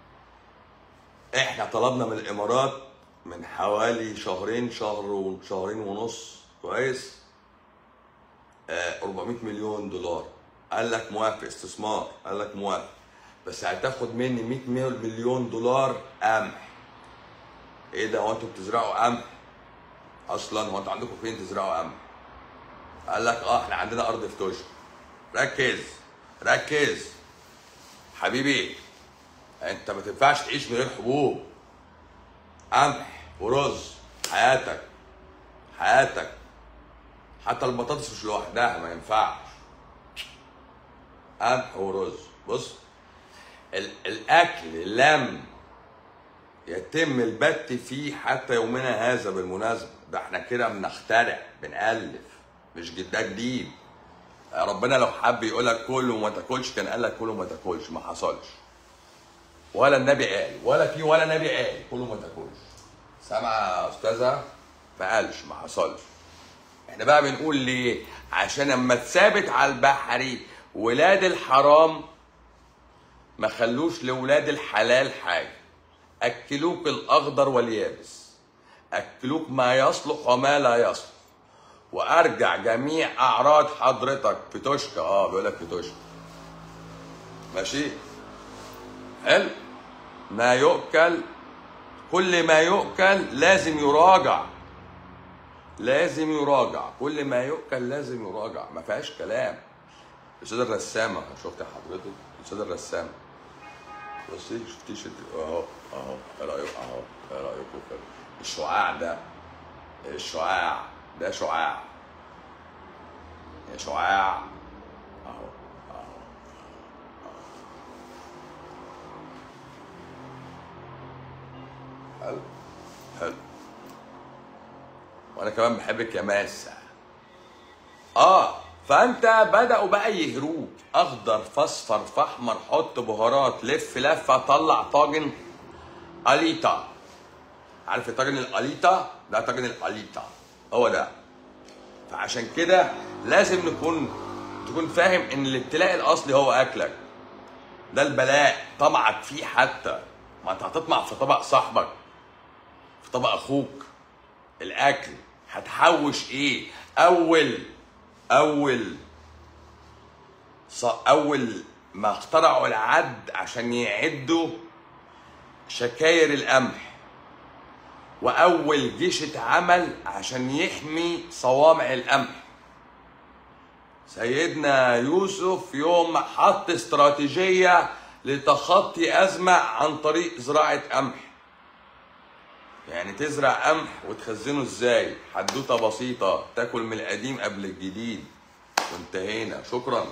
احنا طلبنا من الامارات من حوالي شهرين شهر وشهرين ونص كويس آه، 400 مليون دولار قال لك موافق استثمار قال لك موافق بس هتاخد مني 100 مليون دولار قمح ايه ده هو انتوا بتزرعوا قمح اصلا هو انتوا عندكم فين تزرعوا قمح قال لك اه احنا عندنا ارض في توشك ركز ركز حبيبي انت ما تنفعش تعيش من غير حبوب قمح ورز حياتك حياتك حتى البطاطس مش لوحدها ما ينفعش قمح ورز بص ال- الاكل لم يتم البت فيه حتى يومنا هذا بالمناسبه ده احنا كده بنخترع بنالف مش جد- ده جديد ربنا لو حب يقول لك كل وما تاكلش كان قال لك كل وما تاكلش ما حصلش ولا النبي قال ولا في ولا نبي قال كل وما تاكلش سامعه يا استاذه ما قالش ما حصلش احنا بقى بنقول ليه عشان اما اتثابت على البحري ولاد الحرام ما خلوش لولاد الحلال حاجه اكلوك الاخضر واليابس اكلوك ما يصلح وما لا يصلح وارجع جميع اعراض حضرتك في توشكا اه بيقول لك في توشكا ماشي حلو ما يؤكل كل ما يؤكل لازم يراجع لازم يراجع كل ما يؤكل لازم يراجع ما فيهاش كلام الاستاذ الرسامه شفت حضرتك الاستاذ الرسامه بصي شفتيش انت- اهو اهو ايه رايك اهو ايه رايكم في الشعاع ده الشعاع ده شعاع يا شعاع اهو اهو حلو حلو وانا كمان بحبك يا ماسة اه فانت بداوا بقى يهروك اخضر فاصفر فاحمر حط بهارات لف لفه طلع طاجن اليتا عارف طاجن الاليتا ده طاجن الاليتا هو ده فعشان كده لازم نكون تكون فاهم ان الابتلاء الاصلي هو اكلك ده البلاء طمعك فيه حتى ما انت هتطمع في طبق صاحبك في طبق اخوك الاكل هتحوش ايه اول اول ص- اول ما اخترعوا العد عشان يعدوا شكاير القمح واول جيش اتعمل عشان يحمي صوامع القمح سيدنا يوسف يوم ما حط استراتيجيه لتخطي ازمه عن طريق زراعه قمح يعني تزرع قمح وتخزنه ازاي حدوته بسيطه تاكل من القديم قبل الجديد وانتهينا شكرا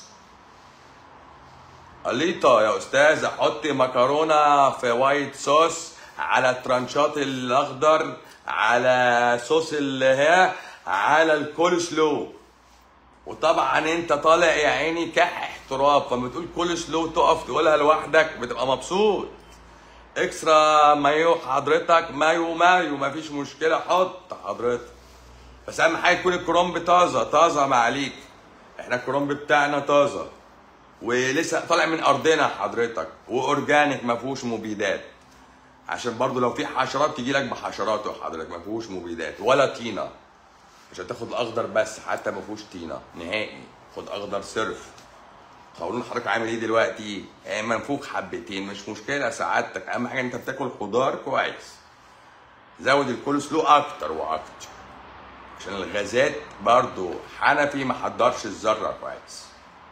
قليطة يا أستاذ حطي مكرونة في وايت صوص على الترانشات الأخضر على صوص اللي هي على الكول سلو وطبعا انت طالع يا عيني كح تراب فلما تقول كول سلو تقف تقولها لوحدك بتبقى مبسوط اكسترا مايو حضرتك مايو مايو مفيش مشكله حط حضرتك بس اهم حاجه يكون الكرنب طازه طازه معاليك احنا الكرنب بتاعنا طازه ولسه طالع من ارضنا حضرتك واورجانيك ما فيهوش مبيدات عشان برضو لو في حشرات تيجي لك بحشراته حضرتك ما فيهوش مبيدات ولا طينه عشان تاخد الاخضر بس حتى ما فيهوش طينه نهائي خد اخضر صرف قولون حضرتك عامل ايه دلوقتي؟ آه، منفوخ حبتين مش مشكله سعادتك اهم حاجه انت بتاكل خضار كويس زود الكول سلو اكتر واكتر عشان الغازات برضو حنفي ما حضرش الذره كويس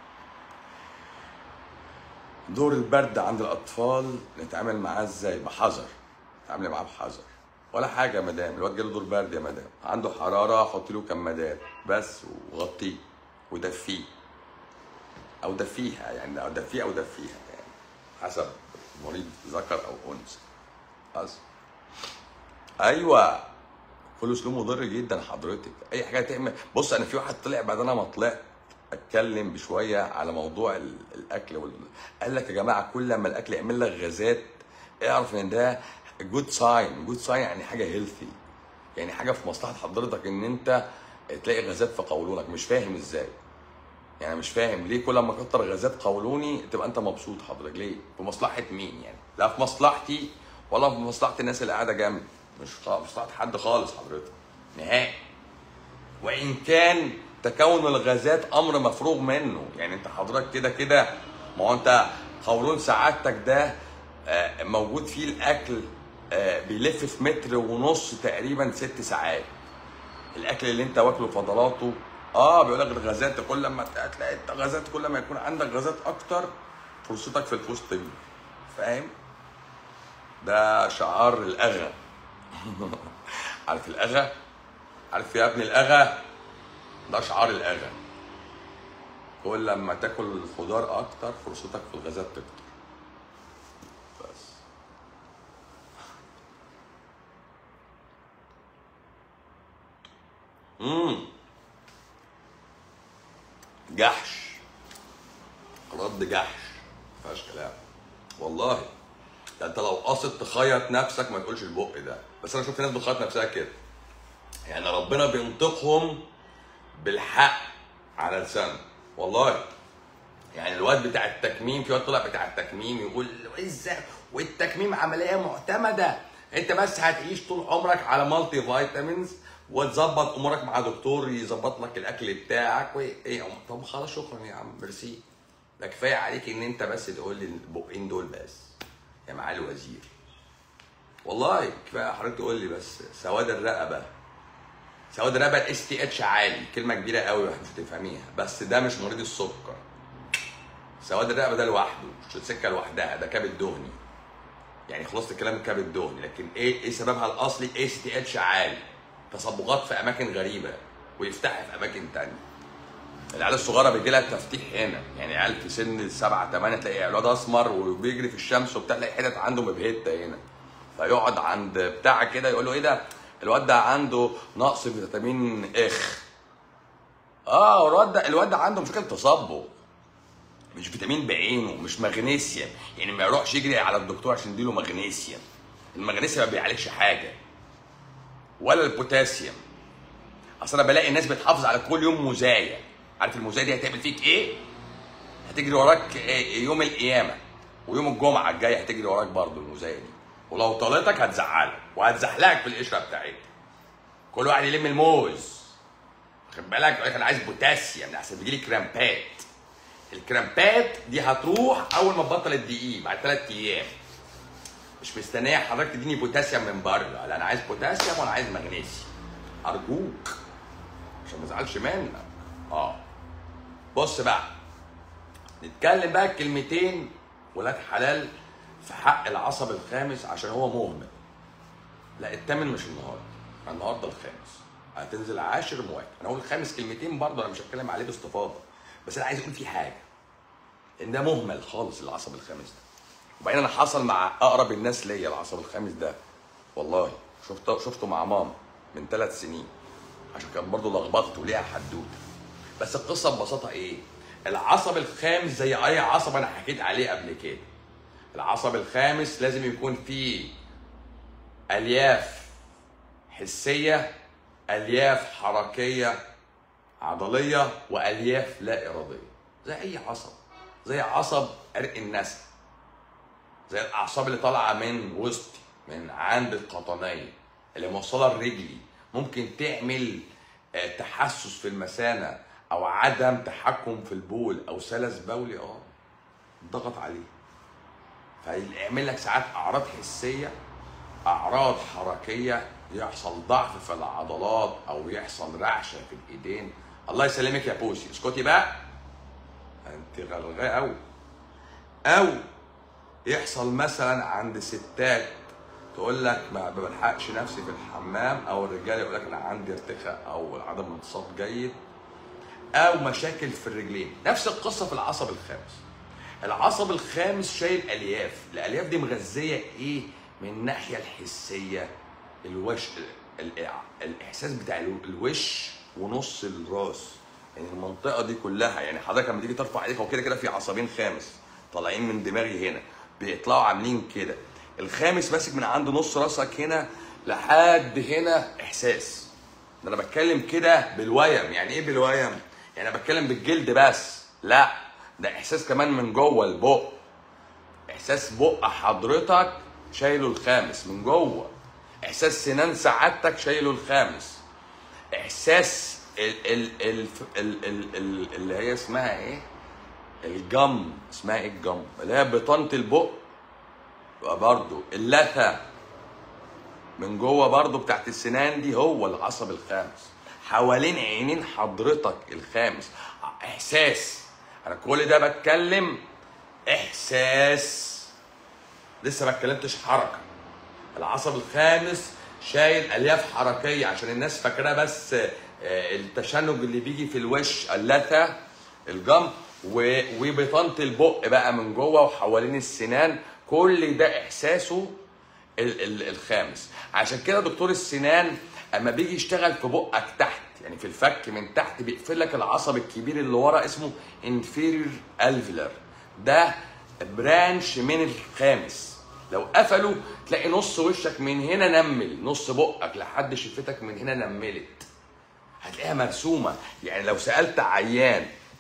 دور البرد عند الاطفال نتعامل معاه ازاي بحذر نتعامل معاه بحذر ولا حاجه يا مدام الواد جاله دور برد يا مدام عنده حراره حط له كمادات بس وغطيه ودفيه او دفيها يعني او دفيه او دفيها يعني حسب مريض ذكر او انثى بس ايوه كل اسلوب مضر جدا حضرتك اي حاجه تعمل بص انا في واحد طلع بعد انا ما طلعت اتكلم بشويه على موضوع ال- الاكل وال... قال لك يا جماعه كل ما الاكل يعمل لك غازات اعرف ان ده جود ساين جود ساين يعني حاجه هيلثي يعني حاجه في مصلحه حضرتك ان انت تلاقي غازات في قولونك مش فاهم ازاي يعني مش فاهم ليه كل ما اكتر غازات قولوني تبقى انت مبسوط حضرتك ليه في مصلحه مين يعني لا في مصلحتي ولا في مصلحه الناس اللي قاعده جنبي مش في مصلحه حد خالص حضرتك نهائي وان كان تكون الغازات امر مفروغ منه يعني انت حضرتك كده كده ما هو انت قولون سعادتك ده آه، موجود فيه الاكل آه، بيلف في متر ونص تقريبا ست ساعات الاكل اللي انت واكله فضلاته اه بيقول لك الغازات كل ما تلاقي انت غازات كل ما يكون عندك غازات اكتر فرصتك في الفوز تكبر فاهم ده شعار الاغا عارف الاغا عارف يا ابني الاغا ده شعار الاغا كل لما تاكل الخضار اكتر فرصتك في الغازات تكتر بس امم جحش رد جحش ما فيهاش كلام والله ده انت لو قاصد تخيط نفسك ما تقولش البق ده بس انا شفت ناس بتخيط نفسها كده يعني ربنا بينطقهم بالحق على لسانهم والله يعني الواد بتاع التكميم في واد طلع بتاع التكميم يقول ازاي والتكميم عمليه معتمده انت بس هتعيش طول عمرك على مالتي فيتامينز وتظبط امورك مع دكتور يظبط لك الاكل بتاعك و... ايه طب خلاص شكرا يا عم ميرسي ده كفايه عليك ان انت بس تقول لي البقين دول بس يا معالي الوزير والله كفايه حضرتك تقول لي بس سواد الرقبه سواد الرقبه الاس تي اتش عالي كلمه كبيره قوي مش هتفهميها بس ده مش مريض السكر سواد الرقبه ده لوحده مش سكه لوحدها ده كبد دهني يعني خلاص الكلام كبد دهني لكن ايه ايه سببها الاصلي اي سي تي اتش عالي تصبغات في اماكن غريبه ويفتح في اماكن تانية العيال الصغيره بيجي لها تفتيح هنا يعني عيال في سن السبعه ثمانيه تلاقي الواد اسمر وبيجري في الشمس وبتاع تلاقي حتت عنده مبهته هنا فيقعد عند بتاع كده يقول له ايه ده الواد ده عنده نقص فيتامين اخ اه الواد ده الواد ده عنده مشكله تصبغ مش فيتامين بعينه مش مغنيسيوم يعني ما يروحش يجري على الدكتور عشان يديله مغنيسيوم المغنيسيوم ما بيعالجش حاجه ولا البوتاسيوم اصل انا بلاقي الناس بتحافظ على كل يوم مزايا عارف المزايا دي هتعمل فيك ايه هتجري وراك إيه يوم القيامه ويوم الجمعه الجاي هتجري وراك برضه المزايا دي ولو طالتك هتزعلك وهتزحلقك في القشره بتاعتك كل واحد يلم الموز خد بالك يقول لك انا عايز بوتاسيوم احسن بيجي لي كرامبات الكرامبات دي هتروح اول ما تبطل الدقيق بعد ثلاث ايام مش مستنيه حضرتك تديني بوتاسيوم من بره لا انا عايز بوتاسيوم وانا عايز مغنيسيوم ارجوك عشان ما ازعلش منك اه بص بقى نتكلم بقى كلمتين ولاد حلال في حق العصب الخامس عشان هو مهمل لا الثامن مش النهارده النهارده الخامس هتنزل عاشر موافق انا هقول الخامس كلمتين برضه انا مش هتكلم عليه باستفاضه بس انا عايز اقول فيه حاجه ان ده مهمل خالص العصب الخامس ده وبعدين انا حصل مع اقرب الناس ليا العصب الخامس ده والله شفته شفته مع ماما من ثلاث سنين عشان كان برضه لخبطت وليها حدوته بس القصه ببساطه ايه؟ العصب الخامس زي اي عصب انا حكيت عليه قبل كده العصب الخامس لازم يكون فيه الياف حسيه الياف حركيه عضليه والياف لا اراديه زي اي عصب زي عصب عرق النسا زي الاعصاب اللي طالعه من وسطي من عند القطنيه اللي موصله لرجلي ممكن تعمل آه، تحسس في المثانه او عدم تحكم في البول او سلس بولي اه ضغط عليه فيعمل لك ساعات اعراض حسيه اعراض حركيه يحصل ضعف في العضلات او يحصل رعشه في الايدين الله يسلمك يا بوسي اسكتي بقى انت غلغاء قوي او يحصل مثلا عند ستات تقول لك ما بلحقش نفسي في الحمام او الرجال يقول لك انا عندي ارتخاء او عدم انتصاب جيد او مشاكل في الرجلين نفس القصه في العصب الخامس العصب الخامس شايل الياف الالياف دي مغذيه ايه من الناحيه الحسيه الوش ال- ال- الاحساس بتاع الو- الوش ونص الراس يعني المنطقه دي كلها يعني حضرتك لما تيجي ترفع ايديك هو كده كده في عصبين خامس طالعين من دماغي هنا بيطلعوا عاملين كده الخامس ماسك من عند نص راسك هنا لحد هنا احساس ده انا بتكلم كده بالويم يعني ايه بالويم يعني انا بتكلم بالجلد بس لا ده احساس كمان من جوه البق احساس بق حضرتك شايله الخامس من جوه احساس سنان سعادتك شايله الخامس احساس ال ال ال ال ال ال اللي هي اسمها ايه الجم اسمها ايه الجم اللي هي بطانه البق برضه اللثه من جوه برضه بتاعت السنان دي هو العصب الخامس حوالين عينين حضرتك الخامس احساس انا كل ده بتكلم احساس لسه ما اتكلمتش حركه العصب الخامس شايل الياف حركيه عشان الناس فاكراه بس آه، التشنج اللي بيجي في الوش اللثه الجم و- وبطانه البق بقى من جوه وحوالين السنان كل ده احساسه ال- ال- الخامس عشان كده دكتور السنان اما بيجي يشتغل في بقك تحت يعني في الفك من تحت بيقفل لك العصب الكبير اللي ورا اسمه inferior alveolar ده برانش من الخامس لو قفلوا تلاقي نص وشك من هنا نمل نص بقك لحد شفتك من هنا نملت هتلاقيها مرسومه يعني لو سالت عيان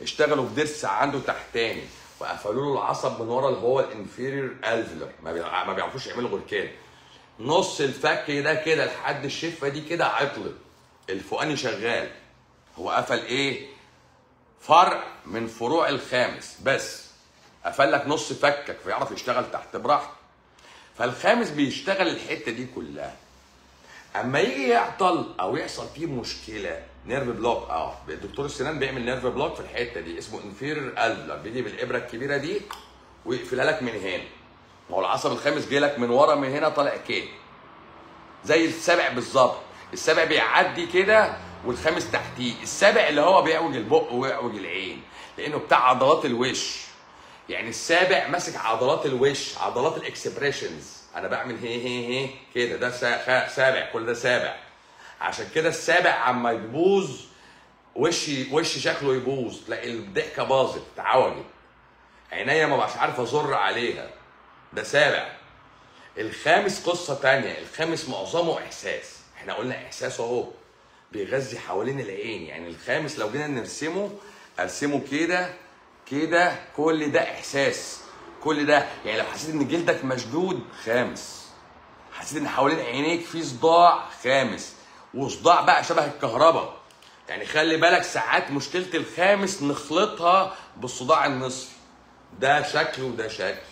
اشتغلوا في ضرس عنده تحتاني وقفلوا له العصب من ورا اللي هو الانفيريور الفلر ما, بيع- ما بيعرفوش يعملوا غير كده نص الفك ده كده لحد الشفه دي كده عطلت الفوقاني شغال هو قفل ايه فرع من فروع الخامس بس قفل لك نص فكك فيعرف يشتغل تحت براحته فالخامس بيشتغل الحته دي كلها اما يجي يعطل او يحصل فيه مشكله نيرف بلوك اه الدكتور السنان بيعمل نيرف بلوك في الحته دي اسمه انفيرير الفلر بيجي بالابره الكبيره دي ويقفلها لك من هنا ما هو العصب الخامس جاي لك من ورا من هنا طالع كده زي السبع بالظبط السبع بيعدي كده والخامس تحتيه السابع اللي هو بيعوج البق ويعوج العين لانه بتاع عضلات الوش يعني السابع ماسك عضلات الوش عضلات الاكسبريشنز انا بعمل هي هي هي كده ده سا- خا- سابع كل ده سابع عشان كده السابع عما يبوظ وشي وشي شكله يبوظ تلاقي الضحكه باظت اتعوجت عينيا ما بقاش عارف ازر عليها ده سابع الخامس قصة تانية الخامس معظمه إحساس احنا قلنا إحساس أهو بيغذي حوالين العين يعني الخامس لو جينا نرسمه أرسمه كده كده كل ده إحساس كل ده يعني لو حسيت إن جلدك مشدود خامس حسيت إن حوالين عينيك في صداع خامس وصداع بقى شبه الكهرباء يعني خلي بالك ساعات مشكلة الخامس نخلطها بالصداع النصفي ده شكل وده شكل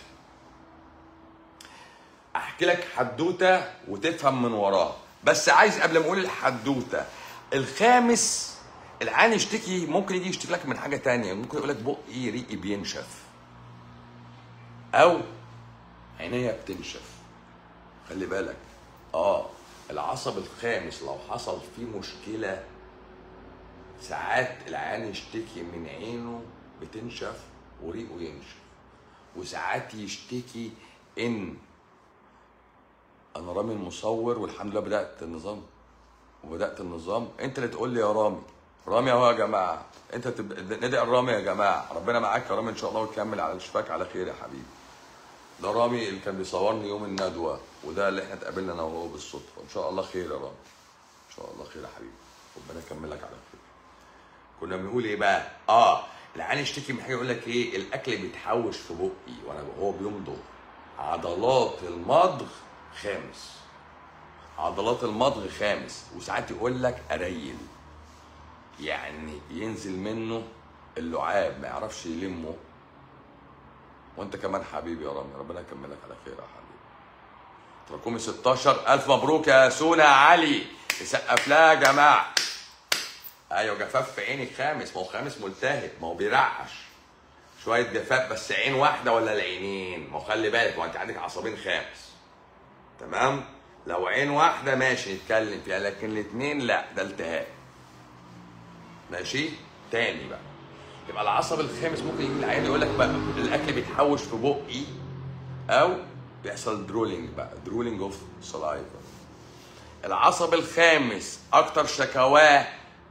احكي لك حدوته وتفهم من وراها بس عايز قبل ما اقول الحدوته الخامس العين يشتكي ممكن يجي يشتكي لك من حاجه تانية ممكن يقول لك بقي ريقي بينشف او عينيا بتنشف خلي بالك اه العصب الخامس لو حصل فيه مشكله ساعات العيان يشتكي من عينه بتنشف وريقه ينشف وساعات يشتكي ان انا رامي المصور والحمد لله بدات النظام وبدات النظام انت اللي تقول لي يا رامي رامي اهو يا جماعه انت تب... ندعي الرامي يا جماعه ربنا معاك يا رامي ان شاء الله وتكمل على شفاك على خير يا حبيبي ده رامي اللي كان بيصورني يوم الندوه وده اللي احنا اتقابلنا انا وهو بالصدفه ان شاء الله خير يا رامي ان شاء الله خير يا حبيبي ربنا يكملك على خير كنا بنقول ايه بقى اه العيان يشتكي من حاجه يقول لك ايه الاكل بيتحوش في بقي وانا هو بيمضغ عضلات المضغ خامس عضلات المضغ خامس وساعات يقول لك اريل يعني ينزل منه اللعاب ما يعرفش يلمه وانت كمان حبيبي يا رامي ربنا يكملك على خير يا حبيبي تراكمي 16 الف مبروك يا سونا علي يسقف لها يا جماعه ايوه جفاف في عيني خامس ما هو خامس ملتهب ما هو بيرعش شويه جفاف بس عين واحده ولا العينين ما هو خلي بالك ما انت عندك عصبين خامس تمام لو عين واحده ماشي نتكلم فيها لكن الاثنين لا ده التهاب ماشي تاني بقى يبقى العصب الخامس ممكن يجي العيان يقول لك بقى الاكل بيتحوش في بقي او بيحصل درولينج بقى درولينج اوف سلايفا العصب الخامس اكتر شكواه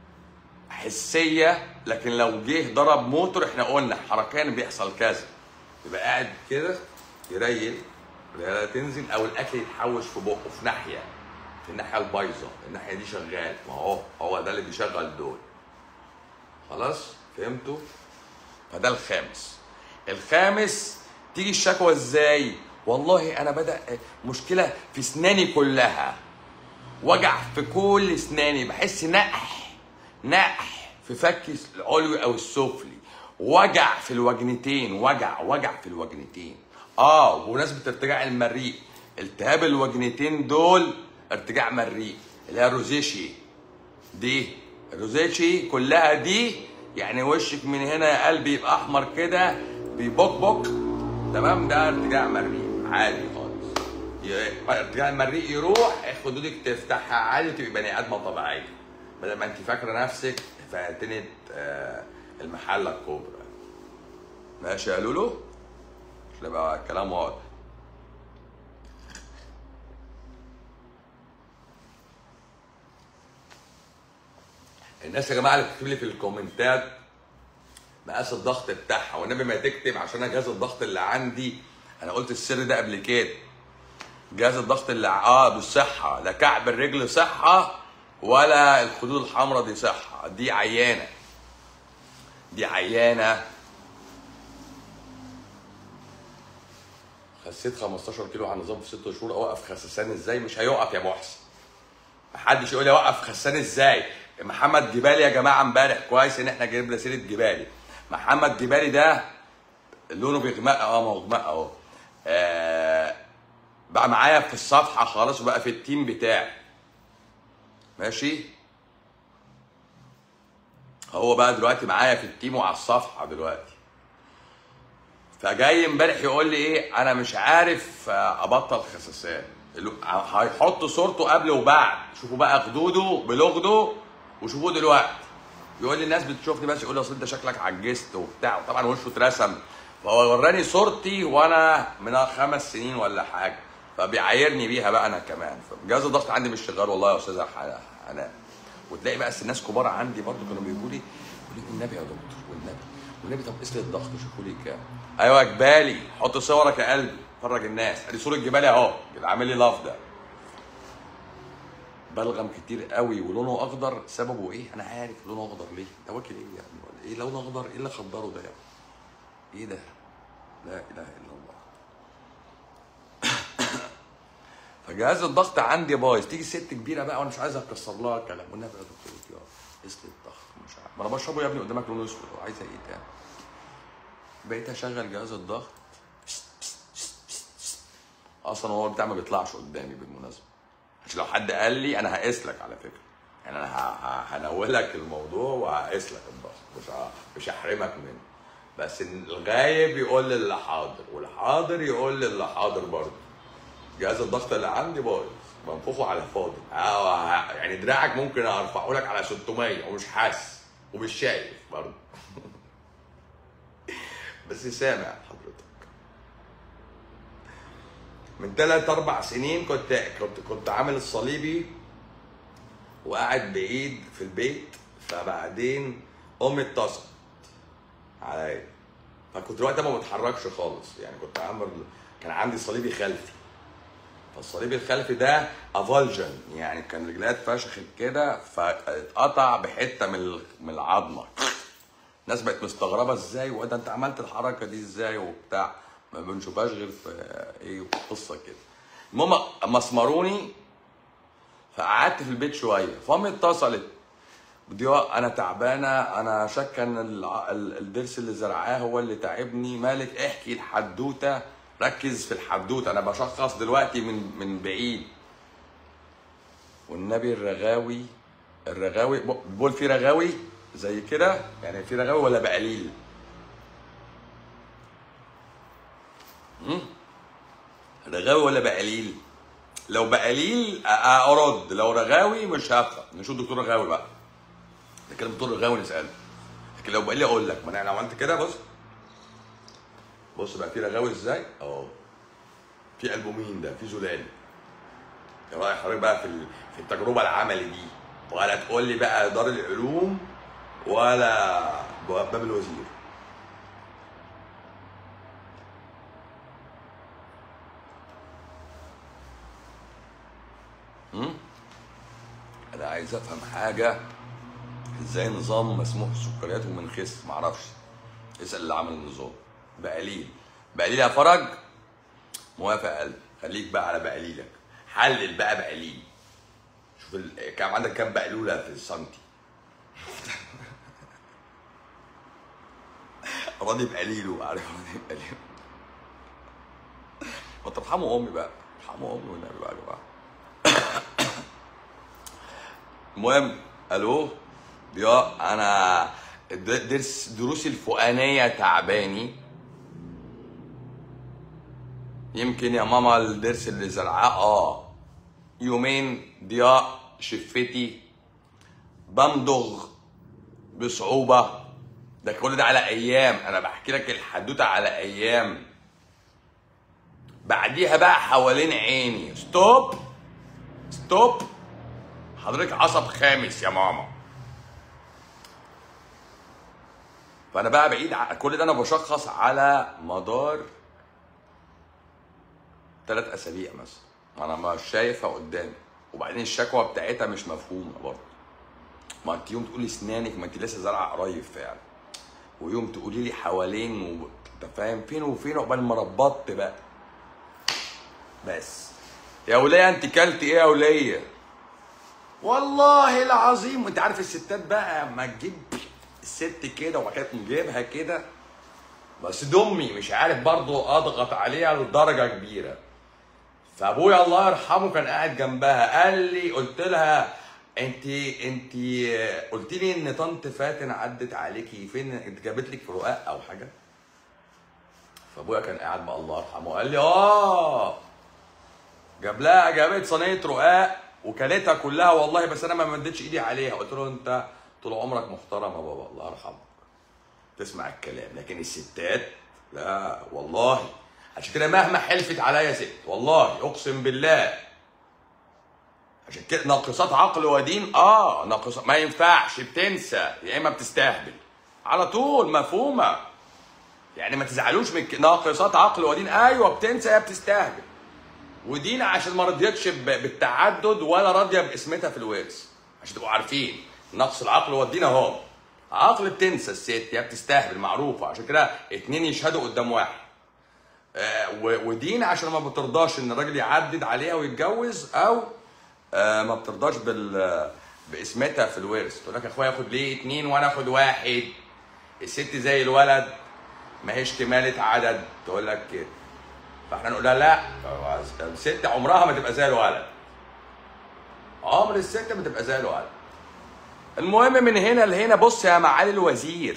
حسيه لكن لو جه ضرب موتور احنا قلنا حركيا بيحصل كذا يبقى قاعد كده يريل الرياله تنزل او الاكل يتحوش في بقه في ناحيه في الناحيه البايظه الناحيه دي شغال ما هو هو ده اللي بيشغل دول خلاص فهمتوا فده الخامس الخامس تيجي الشكوى ازاي والله انا بدا مشكله في اسناني كلها وجع في كل اسناني بحس نقح نقح في فكي العلوي او السفلي وجع في الوجنتين وجع وجع في الوجنتين اه بمناسبه ارتجاع المريء التهاب الوجنتين دول ارتجاع مريء اللي هي روزيشي دي روزيشي كلها دي يعني وشك من هنا يا قلبي يبقى احمر كده بيبقبق تمام ده ارتجاع مريء عادي خالص ي- ارتجاع المريء يروح خدودك تفتحها عادي وتبقي بني ادمه طبيعيه بدل ما انت فاكره نفسك فاتنه آه، المحله الكبرى ماشي يا لولو عشان يبقى الكلام واضح الناس يا جماعه اللي بتكتب لي في الكومنتات مقاس الضغط بتاعها والنبي ما تكتب عشان انا جهاز الضغط اللي عندي انا قلت السر ده قبل كده جهاز الضغط اللي اه بالصحه لا كعب الرجل صحه ولا الخدود الحمراء دي صحه دي عيانه دي عيانه خسيت 15 كيلو على النظام في ست شهور اوقف خسسان ازاي مش هيقف يا محسن محدش يقول لي اوقف خسان ازاي محمد جبالي يا جماعه امبارح كويس ان احنا جبنا سيره جبالي محمد جبالي ده لونه بيغمق اه مغمق اهو آه، بقى معايا في الصفحه خلاص وبقى في التيم بتاعي ماشي هو بقى دلوقتي معايا في التيم وعلى الصفحه دلوقتي فجاي امبارح يقول لي ايه انا مش عارف آه، ابطل خساسات ال- هيحط صورته قبل وبعد شوفوا بقى خدوده بلغده وشوفوه دلوقتي يقول لي الناس بتشوفني بس يقول لي اصل انت شكلك عجزت وبتاع طبعا وشه اترسم فهو وراني صورتي وانا من خمس سنين ولا حاجه فبيعايرني بيها بقى انا كمان فجهاز الضغط عندي مش شغال والله يا استاذه ح- حنان وتلاقي بقى الناس كبار عندي برضو كانوا بيقولوا لي يقولوا لي والنبي يا دكتور والنبي والنبي طب قيس لي الضغط شوفوا لي كام ايوه يا جبالي حط صورك يا قلبي فرج الناس ادي صوره جبالي اهو كده عامل لي لاف ده بلغم كتير قوي ولونه اخضر سببه ايه انا عارف لونه اخضر ليه ده واكل ايه يعني ولا ايه لونه اخضر ايه اللي خضره ده يعني ايه ده لا اله الا الله فجهاز الضغط عندي بايظ تيجي ست كبيره بقى وانا مش عايز اكسر لها الكلام والنبي يا دكتور قلت له قيس لي الضغط مش عارف ما انا بشربه يا ابني قدامك لونه اسود وعايزه ايه تاني بقيت اشغل جهاز الضغط اصلا هو بتاع ما بيطلعش قدامي بالمناسبه عشان لو حد قال لي انا هقيس لك على فكره يعني انا ه- ه- هنولك الموضوع وهقيس لك الضغط مش ه- مش هحرمك منه بس إن الغايب يقول لي اللي حاضر والحاضر يقول لي اللي حاضر برضه جهاز الضغط اللي عندي بايظ بنفخه على الفاضي آه، ه- يعني دراعك ممكن ارفعه لك على 600 ومش حاسس ومش شايف برضه بس سامع حضرتك من ثلاث اربع سنين كنت كنت كنت عامل الصليبي وقاعد بعيد في البيت فبعدين امي اتصلت عليا فكنت الوقت ده ما بتحركش خالص يعني كنت عامل كان عندي صليبي خلفي فالصليبي الخلفي ده افالجن يعني كان رجليها اتفشخت كده فاتقطع بحته من ال- من العظمه الناس بقت مستغربه ازاي وده انت عملت الحركه دي ازاي وبتاع ما بنشوفهاش غير في ايه قصه كده المهم مسمروني فقعدت في البيت شويه فامي اتصلت ضياء انا تعبانه انا شاكه ان الع- ال- الضرس اللي زرعاه هو اللي تعبني مالك احكي الحدوته ركز في الحدوته انا بشخص دلوقتي من من بعيد والنبي الرغاوي الرغاوي بقول في رغاوي زي كده يعني في رغاوي ولا بقليل مم؟ رغاوي ولا بقليل لو بقليل أ- أ- ارد لو رغاوي مش هفهم نشوف دكتور رغاوي بقى لكن الدكتور رغاوي نساله لكن لو بقليل اقول لك ما انا لو عملت كده بص بص بقى في رغاوي ازاي اهو في البومين ده في زلال ايه رايك حضرتك بقى في ال- في التجربه العملي دي ولا تقول لي بقى دار العلوم ولا باب الوزير مم؟ انا عايز افهم حاجه ازاي نظام مسموح السكريات ومنخس معرفش اسال اللي عمل النظام بقليل بقليل يا فرج موافق يا قلبي خليك بقى على بقليلك حلل بقى بقليل شوف ال... كان عندك كام بقلوله في السنتي راضي بقليله عارف راضي بقليله ما ترحموا امي بقى ارحموا امي والنبي بقى يا جماعه المهم الو ضياء انا د- درس دروسي الفوقانيه تعباني يمكن يا ماما الدرس اللي زرعاه اه يومين ضياء شفتي بمضغ بصعوبه ده كل ده على ايام انا بحكي لك الحدوته على ايام بعديها بقى حوالين عيني ستوب ستوب حضرتك عصب خامس يا ماما فانا بقى بعيد ع- كل ده انا بشخص على مدار ثلاث اسابيع مثلا انا مش شايفها قدامي وبعدين الشكوى بتاعتها مش مفهومه برضه ما انت يوم تقولي اسنانك ما انت لسه زارعه قريب فعلا ويوم تقولي لي حوالين و... انت فاهم فين وفين عقبال ما ربطت بقى بس يا وليه انت كلت ايه يا وليه والله العظيم وانت عارف الستات بقى اما تجيب الست كده وبعد كده تجيبها كده بس دمي مش عارف برضو اضغط عليها لدرجه كبيره فابويا الله يرحمه كان قاعد جنبها قال لي قلت لها انت انت قلت لي ان طنط فاتن عدت عليكي فين انت جابت لك رقاق او حاجه فابويا كان قاعد بقى الله يرحمه قال لي اه جاب لها جابت صينيه رقاق وكلتها كلها والله بس انا ما مدتش ايدي عليها قلت له انت طول عمرك محترم يا بابا الله يرحمك تسمع الكلام لكن الستات لا والله عشان كده مهما حلفت عليا ست والله اقسم بالله عشان كده ناقصات عقل ودين اه ناقصات ما ينفعش بتنسى يا اما بتستهبل على طول مفهومه يعني ما تزعلوش من ك- ناقصات عقل ودين ايوه بتنسى يا بتستهبل ودين عشان ما رضيتش ب- بالتعدد ولا راضيه باسمتها في الورث عشان تبقوا عارفين نقص العقل والدين اهو عقل بتنسى الست يا بتستهبل معروفه عشان كده اتنين يشهدوا قدام واحد آه، و- ودين عشان ما بترضاش ان الراجل يعدد عليها ويتجوز او آه، ما بترضاش بال باسمتها في الورث تقول لك يا اخويا ياخد ليه اتنين وانا اخد واحد الست زي الولد ما هيش كمالة عدد تقول لك كده فاحنا نقول لها لا الست عمرها ما تبقى زي الولد عمر الست ما تبقى زي الولد المهم من هنا لهنا بص يا معالي الوزير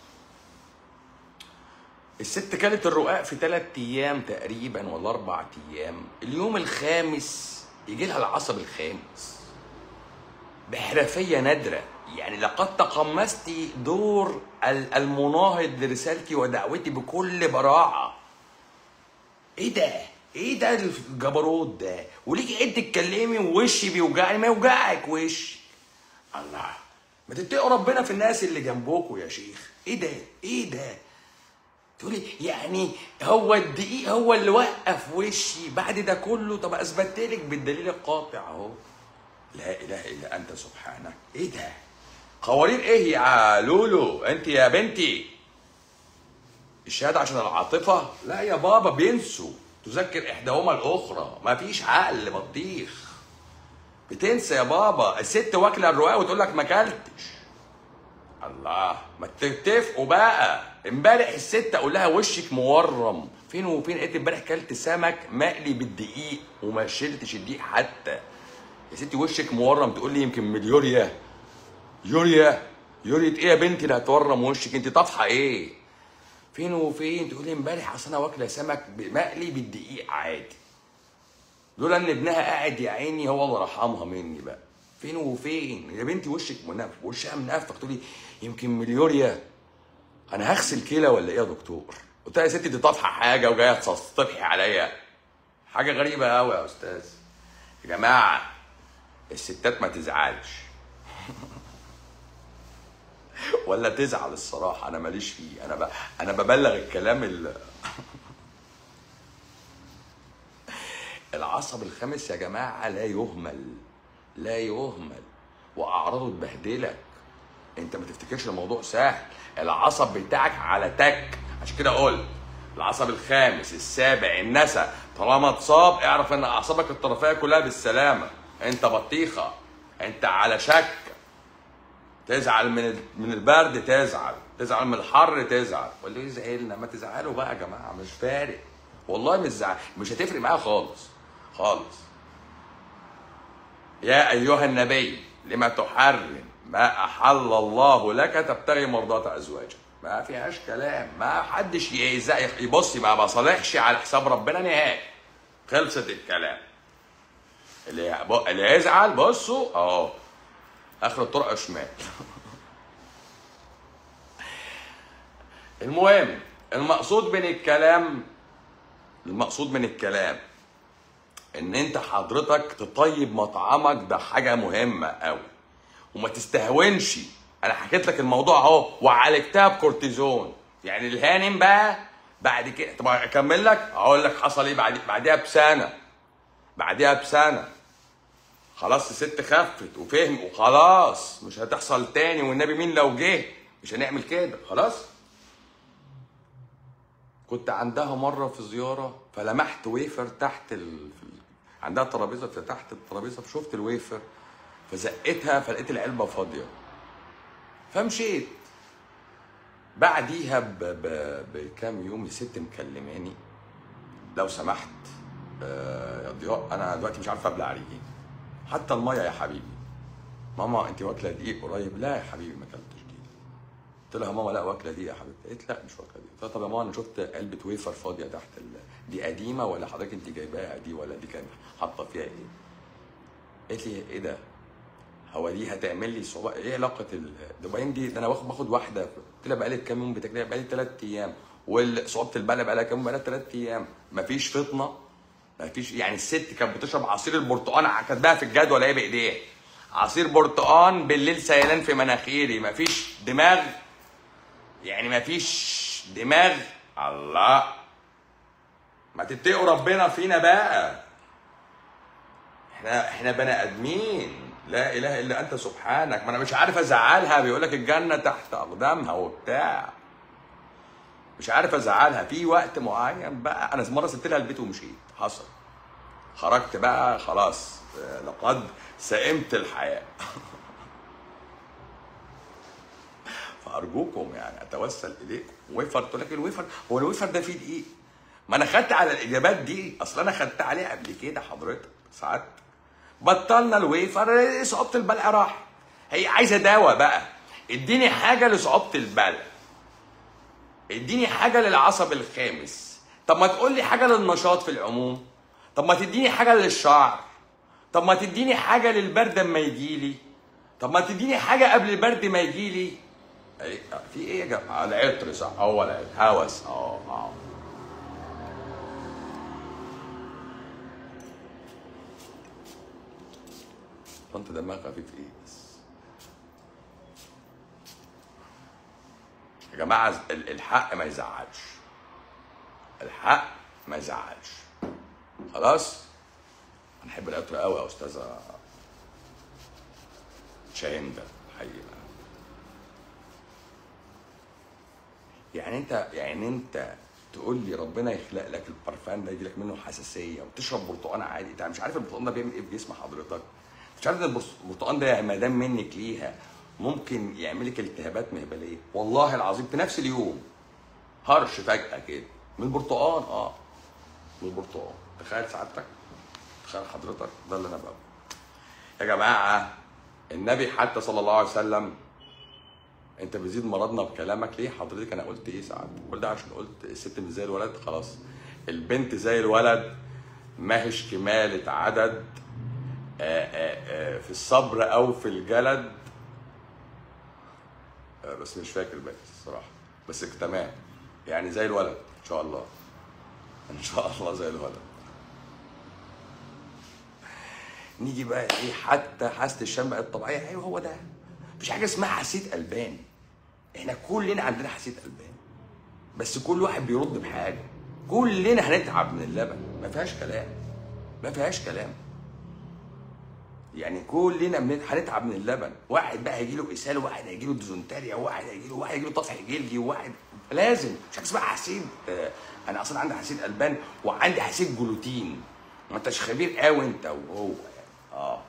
الست كلت الرقاق في ثلاث ايام تقريبا ولا اربع ايام اليوم الخامس يجي لها العصب الخامس بحرفيه نادره يعني لقد تقمصت دور ال- المناهض لرسالتي ودعوتي بكل براعه ايه ده ايه ده الجبروت ده وليكي انت تتكلمي ووشي بيوجعني ما يوجعك وش الله ما تتقوا ربنا في الناس اللي جنبكوا يا شيخ ايه ده ايه ده تقولي يعني هو الدقيق هو اللي وقف وشي بعد ده كله طب اثبتت لك بالدليل القاطع اهو لا اله الا انت سبحانك ايه ده قوانين ايه يا لولو انت يا بنتي الشهاده عشان العاطفه لا يا بابا بينسوا تذكر احداهما الاخرى ما فيش عقل بطيخ بتنسى يا بابا الست واكله الرقاق وتقول لك ما اكلتش الله ما تتفقوا بقى امبارح الست اقول لها وشك مورم فين وفين قالت لي امبارح كلت سمك مقلي بالدقيق وما شلتش الدقيق حتى يا ستي وشك مورم تقول لي يمكن من اليوريا يوريا يوريا ايه يا بنتي اللي هتورم وشك انت طافحه ايه فين وفين تقول لي امبارح اصل انا واكله سمك مقلي بالدقيق عادي لولا ان ابنها قاعد يا عيني هو اللي رحمها مني بقى فين وفين يا بنتي وشك منفخ وشها منفخ تقولي يمكن مليوريا انا هغسل كلى ولا ايه يا دكتور قلت لها يا ستي دي طافحه حاجه وجايه تصطبحي عليا حاجه غريبه قوي يا استاذ يا جماعه الستات ما تزعلش ولا تزعل الصراحه انا ماليش فيه انا ب... انا ببلغ الكلام ال... العصب الخامس يا جماعه لا يهمل لا يهمل واعراضه تبهدلك انت ما تفتكرش الموضوع سهل العصب بتاعك على تك عشان كده قلت العصب الخامس السابع النسا طالما اتصاب اعرف ان اعصابك الطرفيه كلها بالسلامه انت بطيخه انت على شك تزعل من ال- من البرد تزعل تزعل من الحر تزعل واللي يزعلنا ما تزعلوا بقى يا جماعه مش فارق والله مش زعل مش هتفرق معايا خالص خالص يا ايها النبي لما تحرم ما احل الله لك تبتغي مرضات ازواجك ما فيهاش كلام ما حدش يزق- يبص ما بصالحش على حساب ربنا نهائي خلصت الكلام اللي اللي يزعل بصوا اهو اخر الطرق شمال المهم المقصود من الكلام المقصود من الكلام ان انت حضرتك تطيب مطعمك ده حاجه مهمه قوي وما تستهونش انا حكيت لك الموضوع اهو وعالجتها بكورتيزون يعني الهانم بقى بعد كده طب اكمل لك اقول لك حصل ايه بعد بعدها بسنه بعدها بسنه خلاص الست خفت وفهم وخلاص مش هتحصل تاني والنبي مين لو جه مش هنعمل كده خلاص كنت عندها مره في زياره فلمحت ويفر تحت ال... في ال- عندها ترابيزه في تحت الترابيزه فشفت الويفر فزقتها فلقيت العلبه فاضيه فمشيت بعديها ب... ب... بكام يوم الست مكلماني لو سمحت آه، يا ضياء انا دلوقتي مش عارف ابلع ريقي حتى الميه يا حبيبي ماما انت واكله دقيق قريب لا يا حبيبي ما اكلتش دقيق قلت لها ماما لا واكله دقيق يا حبيبتي قالت لا مش واكله دقيق قلت لها طب يا ماما انا شفت علبه ويفر فاضيه تحت ال... دي قديمه ولا حضرتك انت جايباها دي ولا دي كان حاطه فيها ايه قالت لي ايه ده هو دي هتعمل لي صعوبه ايه علاقه ال... ده وبعدين دي ده انا باخد باخد واحده قلت لها بقالي كام يوم بتاكليها بقالي ثلاث ايام وصعوبه البلع بقالها كام يوم بقالها ثلاث ايام مفيش فطنه مفيش يعني الست كانت بتشرب عصير البرتقال كاتباها في الجدول ايه بايديها عصير برتقال بالليل سيلان في مناخيري مفيش دماغ يعني مفيش دماغ الله ما تتقوا ربنا فينا بقى احنا احنا بني ادمين لا اله الا انت سبحانك ما انا مش عارف ازعلها بيقول لك الجنه تحت اقدامها وبتاع مش عارف ازعلها في وقت معين بقى انا مره سبت لها البيت ومشيت حصل خرجت بقى خلاص آه، لقد سئمت الحياه فارجوكم يعني اتوسل اليكم ويفر تقول لك الويفر هو الويفر ده فيه دقيق ما انا خدت على الاجابات دي اصل انا خدت عليها قبل كده حضرتك ساعات بطلنا الويفر صعوبه البلع راح هي عايزه دواء بقى اديني حاجه لصعوبه البلع اديني حاجه للعصب الخامس طب ما تقول لي حاجه للنشاط في العموم طب ما تديني حاجه للشعر طب ما تديني حاجه للبرد اما يجي لي طب ما تديني حاجه قبل البرد ما يجي لي أي- في ايه يا جماعه العطر صح هو العطر هوس اه اه انت دماغ خفيف ايه بس يا جماعه ال- الحق ما يزعلش الحق ما يزعلش خلاص انا احب العطر قوي يا استاذه شاهندة الحقيقه يعني انت يعني انت تقول لي ربنا يخلق لك البرفان ده يجي لك منه حساسيه وتشرب برتقان عادي انت مش عارف البرتقان ده بيعمل ايه في جسم حضرتك مش عارف ان البرس- البرتقان ده ما دام منك ليها ممكن يعمل لك التهابات مهبليه والله العظيم في نفس اليوم هرش فجاه كده من البرتقان اه من البرتقان تخيل سعادتك تخيل حضرتك ده اللي انا بقوله يا جماعه النبي حتى صلى الله عليه وسلم انت بتزيد مرضنا بكلامك ليه حضرتك انا قلت ايه ساعات كل ده عشان قلت الست مش زي الولد خلاص البنت زي الولد ما هيش كمالة عدد آآ آآ في الصبر او في الجلد آه، بس مش فاكر بقى الصراحه بس تمام يعني زي الولد ان شاء الله ان شاء الله زي الولد نيجي بقى ايه حتى حاسه الشم بقت طبيعيه ايوه هو ده مفيش حاجه اسمها حساسيه البان احنا كلنا عندنا حساسيه البان بس كل واحد بيرد بحاجه كلنا هنتعب من اللبن ما فيهاش كلام ما فيهاش كلام يعني كلنا من- هنتعب من اللبن واحد بقى هيجي له اسهال وواحد هيجي له ديزونتاريا وواحد هيجي له واحد هيجي له طفح جلدي وواحد لازم مش حاجه اسمها حساسيه آه، انا اصلا عندي حساسيه البان وعندي حساسيه جلوتين ما انتش خبير قوي انت وهو يعني اه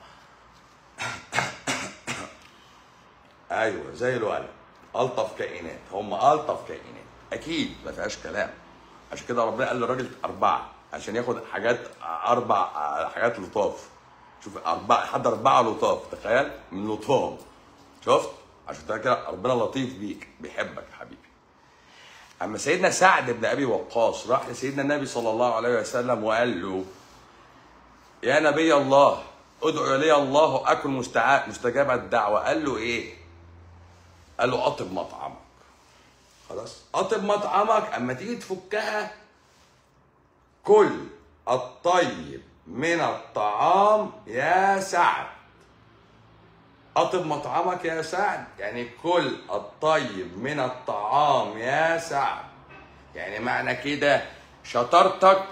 ايوه زي الولد الطف كائنات هم الطف كائنات اكيد ما فيهاش كلام عشان كده ربنا قال للراجل اربعه عشان ياخد حاجات اربع حاجات لطاف شوف اربعه حد اربعه لطاف تخيل من لطفهم شفت عشان كده ربنا لطيف بيك بيحبك يا حبيبي اما سيدنا سعد بن ابي وقاص راح لسيدنا النبي صلى الله عليه وسلم وقال له يا نبي الله ادعو لي الله اكن مستع- مستجاب الدعوه قال له ايه قال له اطب مطعمك خلاص اطب مطعمك اما تيجي تفكها كل الطيب من الطعام يا سعد اطب مطعمك يا سعد يعني كل الطيب من الطعام يا سعد يعني معنى كده شطارتك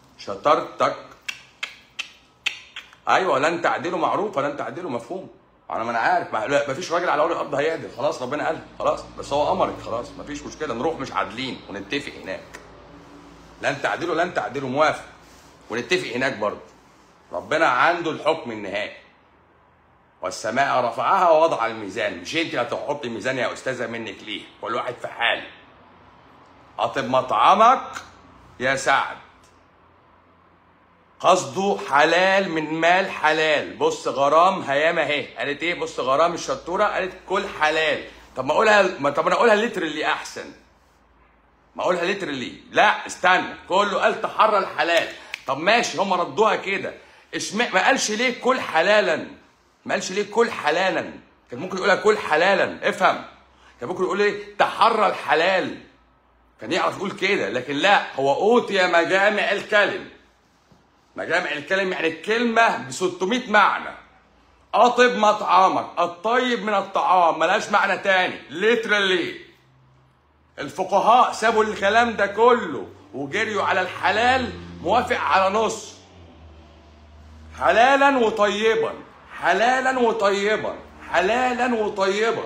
شطارتك ايوه لن تعدلوا معروفه لن تعدلوا مفهوم انا ما انا عارف ما لا، مفيش راجل على وجه الارض هيعدل خلاص ربنا قال خلاص بس هو امرك خلاص مفيش مشكله نروح مش عادلين ونتفق هناك لن تعدلوا لن تعدلوا موافق ونتفق هناك برضه ربنا عنده الحكم النهائي والسماء رفعها ووضع الميزان مش انت اللي هتحطي الميزان يا استاذه منك ليه كل واحد في حاله اطب مطعمك يا سعد قصده حلال من مال حلال بص غرام هيام اهي قالت ايه بص غرام الشطوره قالت كل حلال طب ما اقولها ما طب انا اقولها لتر اللي احسن ما اقولها لتر اللي لا استنى كله قال تحرى الحلال طب ماشي هم ردوها كده اشمع ما قالش ليه كل حلالا ما قالش ليه كل حلالا كان ممكن يقولها كل حلالا افهم كان ممكن يقول ايه تحرى الحلال كان يعرف يقول كده لكن لا هو اوتي مجامع الكلم مجامع الكلم يعني الكلمه ب 600 معنى اطب مطعمك الطيب من الطعام ملهاش معنى تاني literally الفقهاء سابوا الكلام ده كله وجريوا على الحلال موافق على نص حلالا وطيبا حلالا وطيبا حلالا وطيبا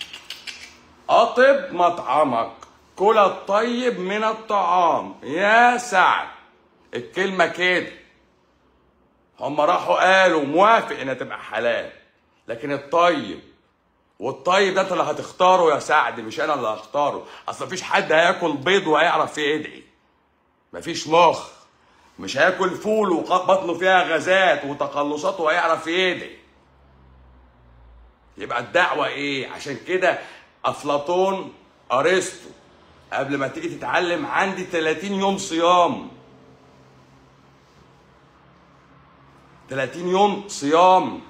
أطب مطعمك كل الطيب من الطعام يا سعد الكلمة كده هم راحوا قالوا موافق انها تبقى حلال لكن الطيب والطيب ده انت اللي هتختاره يا سعد مش انا اللي هختاره اصل مفيش حد هياكل بيض وهيعرف فيه يدعي مفيش مخ مش هياكل فول وبطنه فيها غازات وتقلصات وهيعرف يدعي يبقى الدعوة ايه عشان كده افلاطون ارسطو قبل ما تيجي تتعلم عندي 30 يوم صيام 30 يوم صيام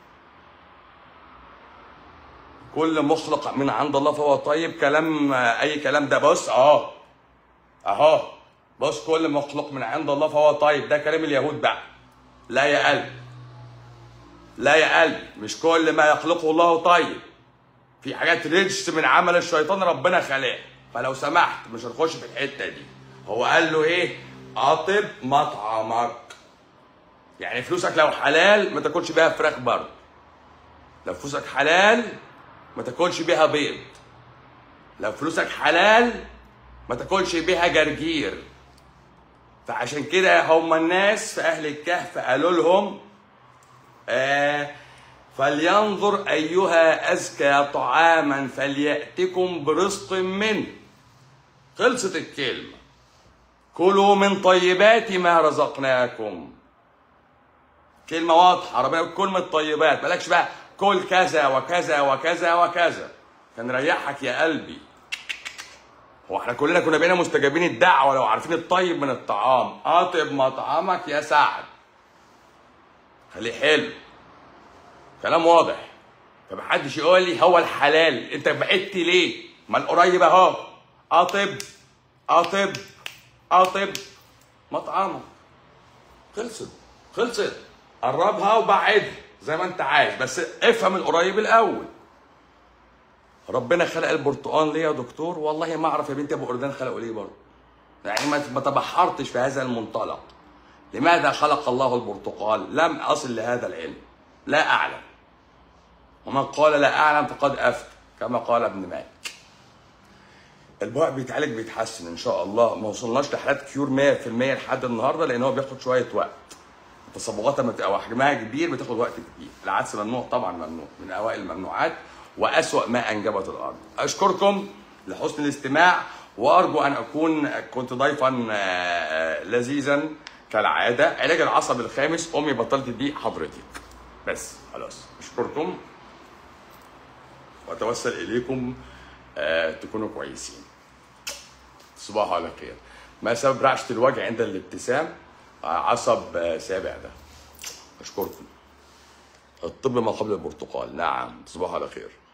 كل مخلق من عند الله فهو طيب كلام اي كلام ده بص اهو اهو بص كل مخلوق من عند الله فهو طيب ده كلام اليهود بقى لا يا قلب لا يا قلب مش كل ما يخلقه الله طيب في حاجات رجس من عمل الشيطان ربنا خلقها فلو سمحت مش هنخش في الحته دي هو قال له ايه اطب مطعمك يعني فلوسك لو حلال ما تاكلش بيها فراخ برضه لو فلوسك حلال ما تاكلش بيها بيض لو فلوسك حلال ما تاكلش بيها جرجير فعشان كده هم الناس في اهل الكهف قالوا لهم آه فلينظر ايها ازكى طعاما فلياتكم برزق منه خلصت الكلمه كلوا من طيبات ما رزقناكم كلمه واضحه ربنا يقول كل من الطيبات مالكش بقى كل كذا وكذا وكذا وكذا كان ريحك يا قلبي هو احنا كلنا كنا بقينا مستجابين الدعوه لو عارفين الطيب من الطعام اطب مطعمك يا سعد خليه حلو كلام واضح فمحدش يقول لي هو الحلال انت بعدت ليه ما القريب اهو اطب اطب اطب مطعمك خلصت خلصت قربها وبعدها زي ما انت عايز بس افهم القريب الاول ربنا خلق البرتقال ليه يا دكتور والله ما اعرف يا بنتي ابو اردان خلقه ليه برضه يعني ما ما تبحرتش في هذا المنطلق لماذا خلق الله البرتقال لم اصل لهذا العلم لا اعلم ومن قال لا اعلم فقد افتى كما قال ابن مالك البقع بيتعالج بيتحسن ان شاء الله ما وصلناش لحالات كيور 100% لحد النهارده لان هو بياخد شويه وقت التصبغات لما بتبقى حجمها كبير بتاخد وقت كبير العدس ممنوع طبعا ممنوع من اوائل الممنوعات واسوا ما انجبت الارض اشكركم لحسن الاستماع وارجو ان اكون كنت ضيفا آه، آه، لذيذا كالعاده علاج العصب الخامس امي بطلت بيه حضرتك بس خلاص اشكركم واتوسل اليكم آه، تكونوا كويسين تصبحوا على خير ما سبب رعشه الوجه عند الابتسام آه، عصب آه، سابع ده اشكركم الطب ما قبل البرتقال نعم تصبحوا على خير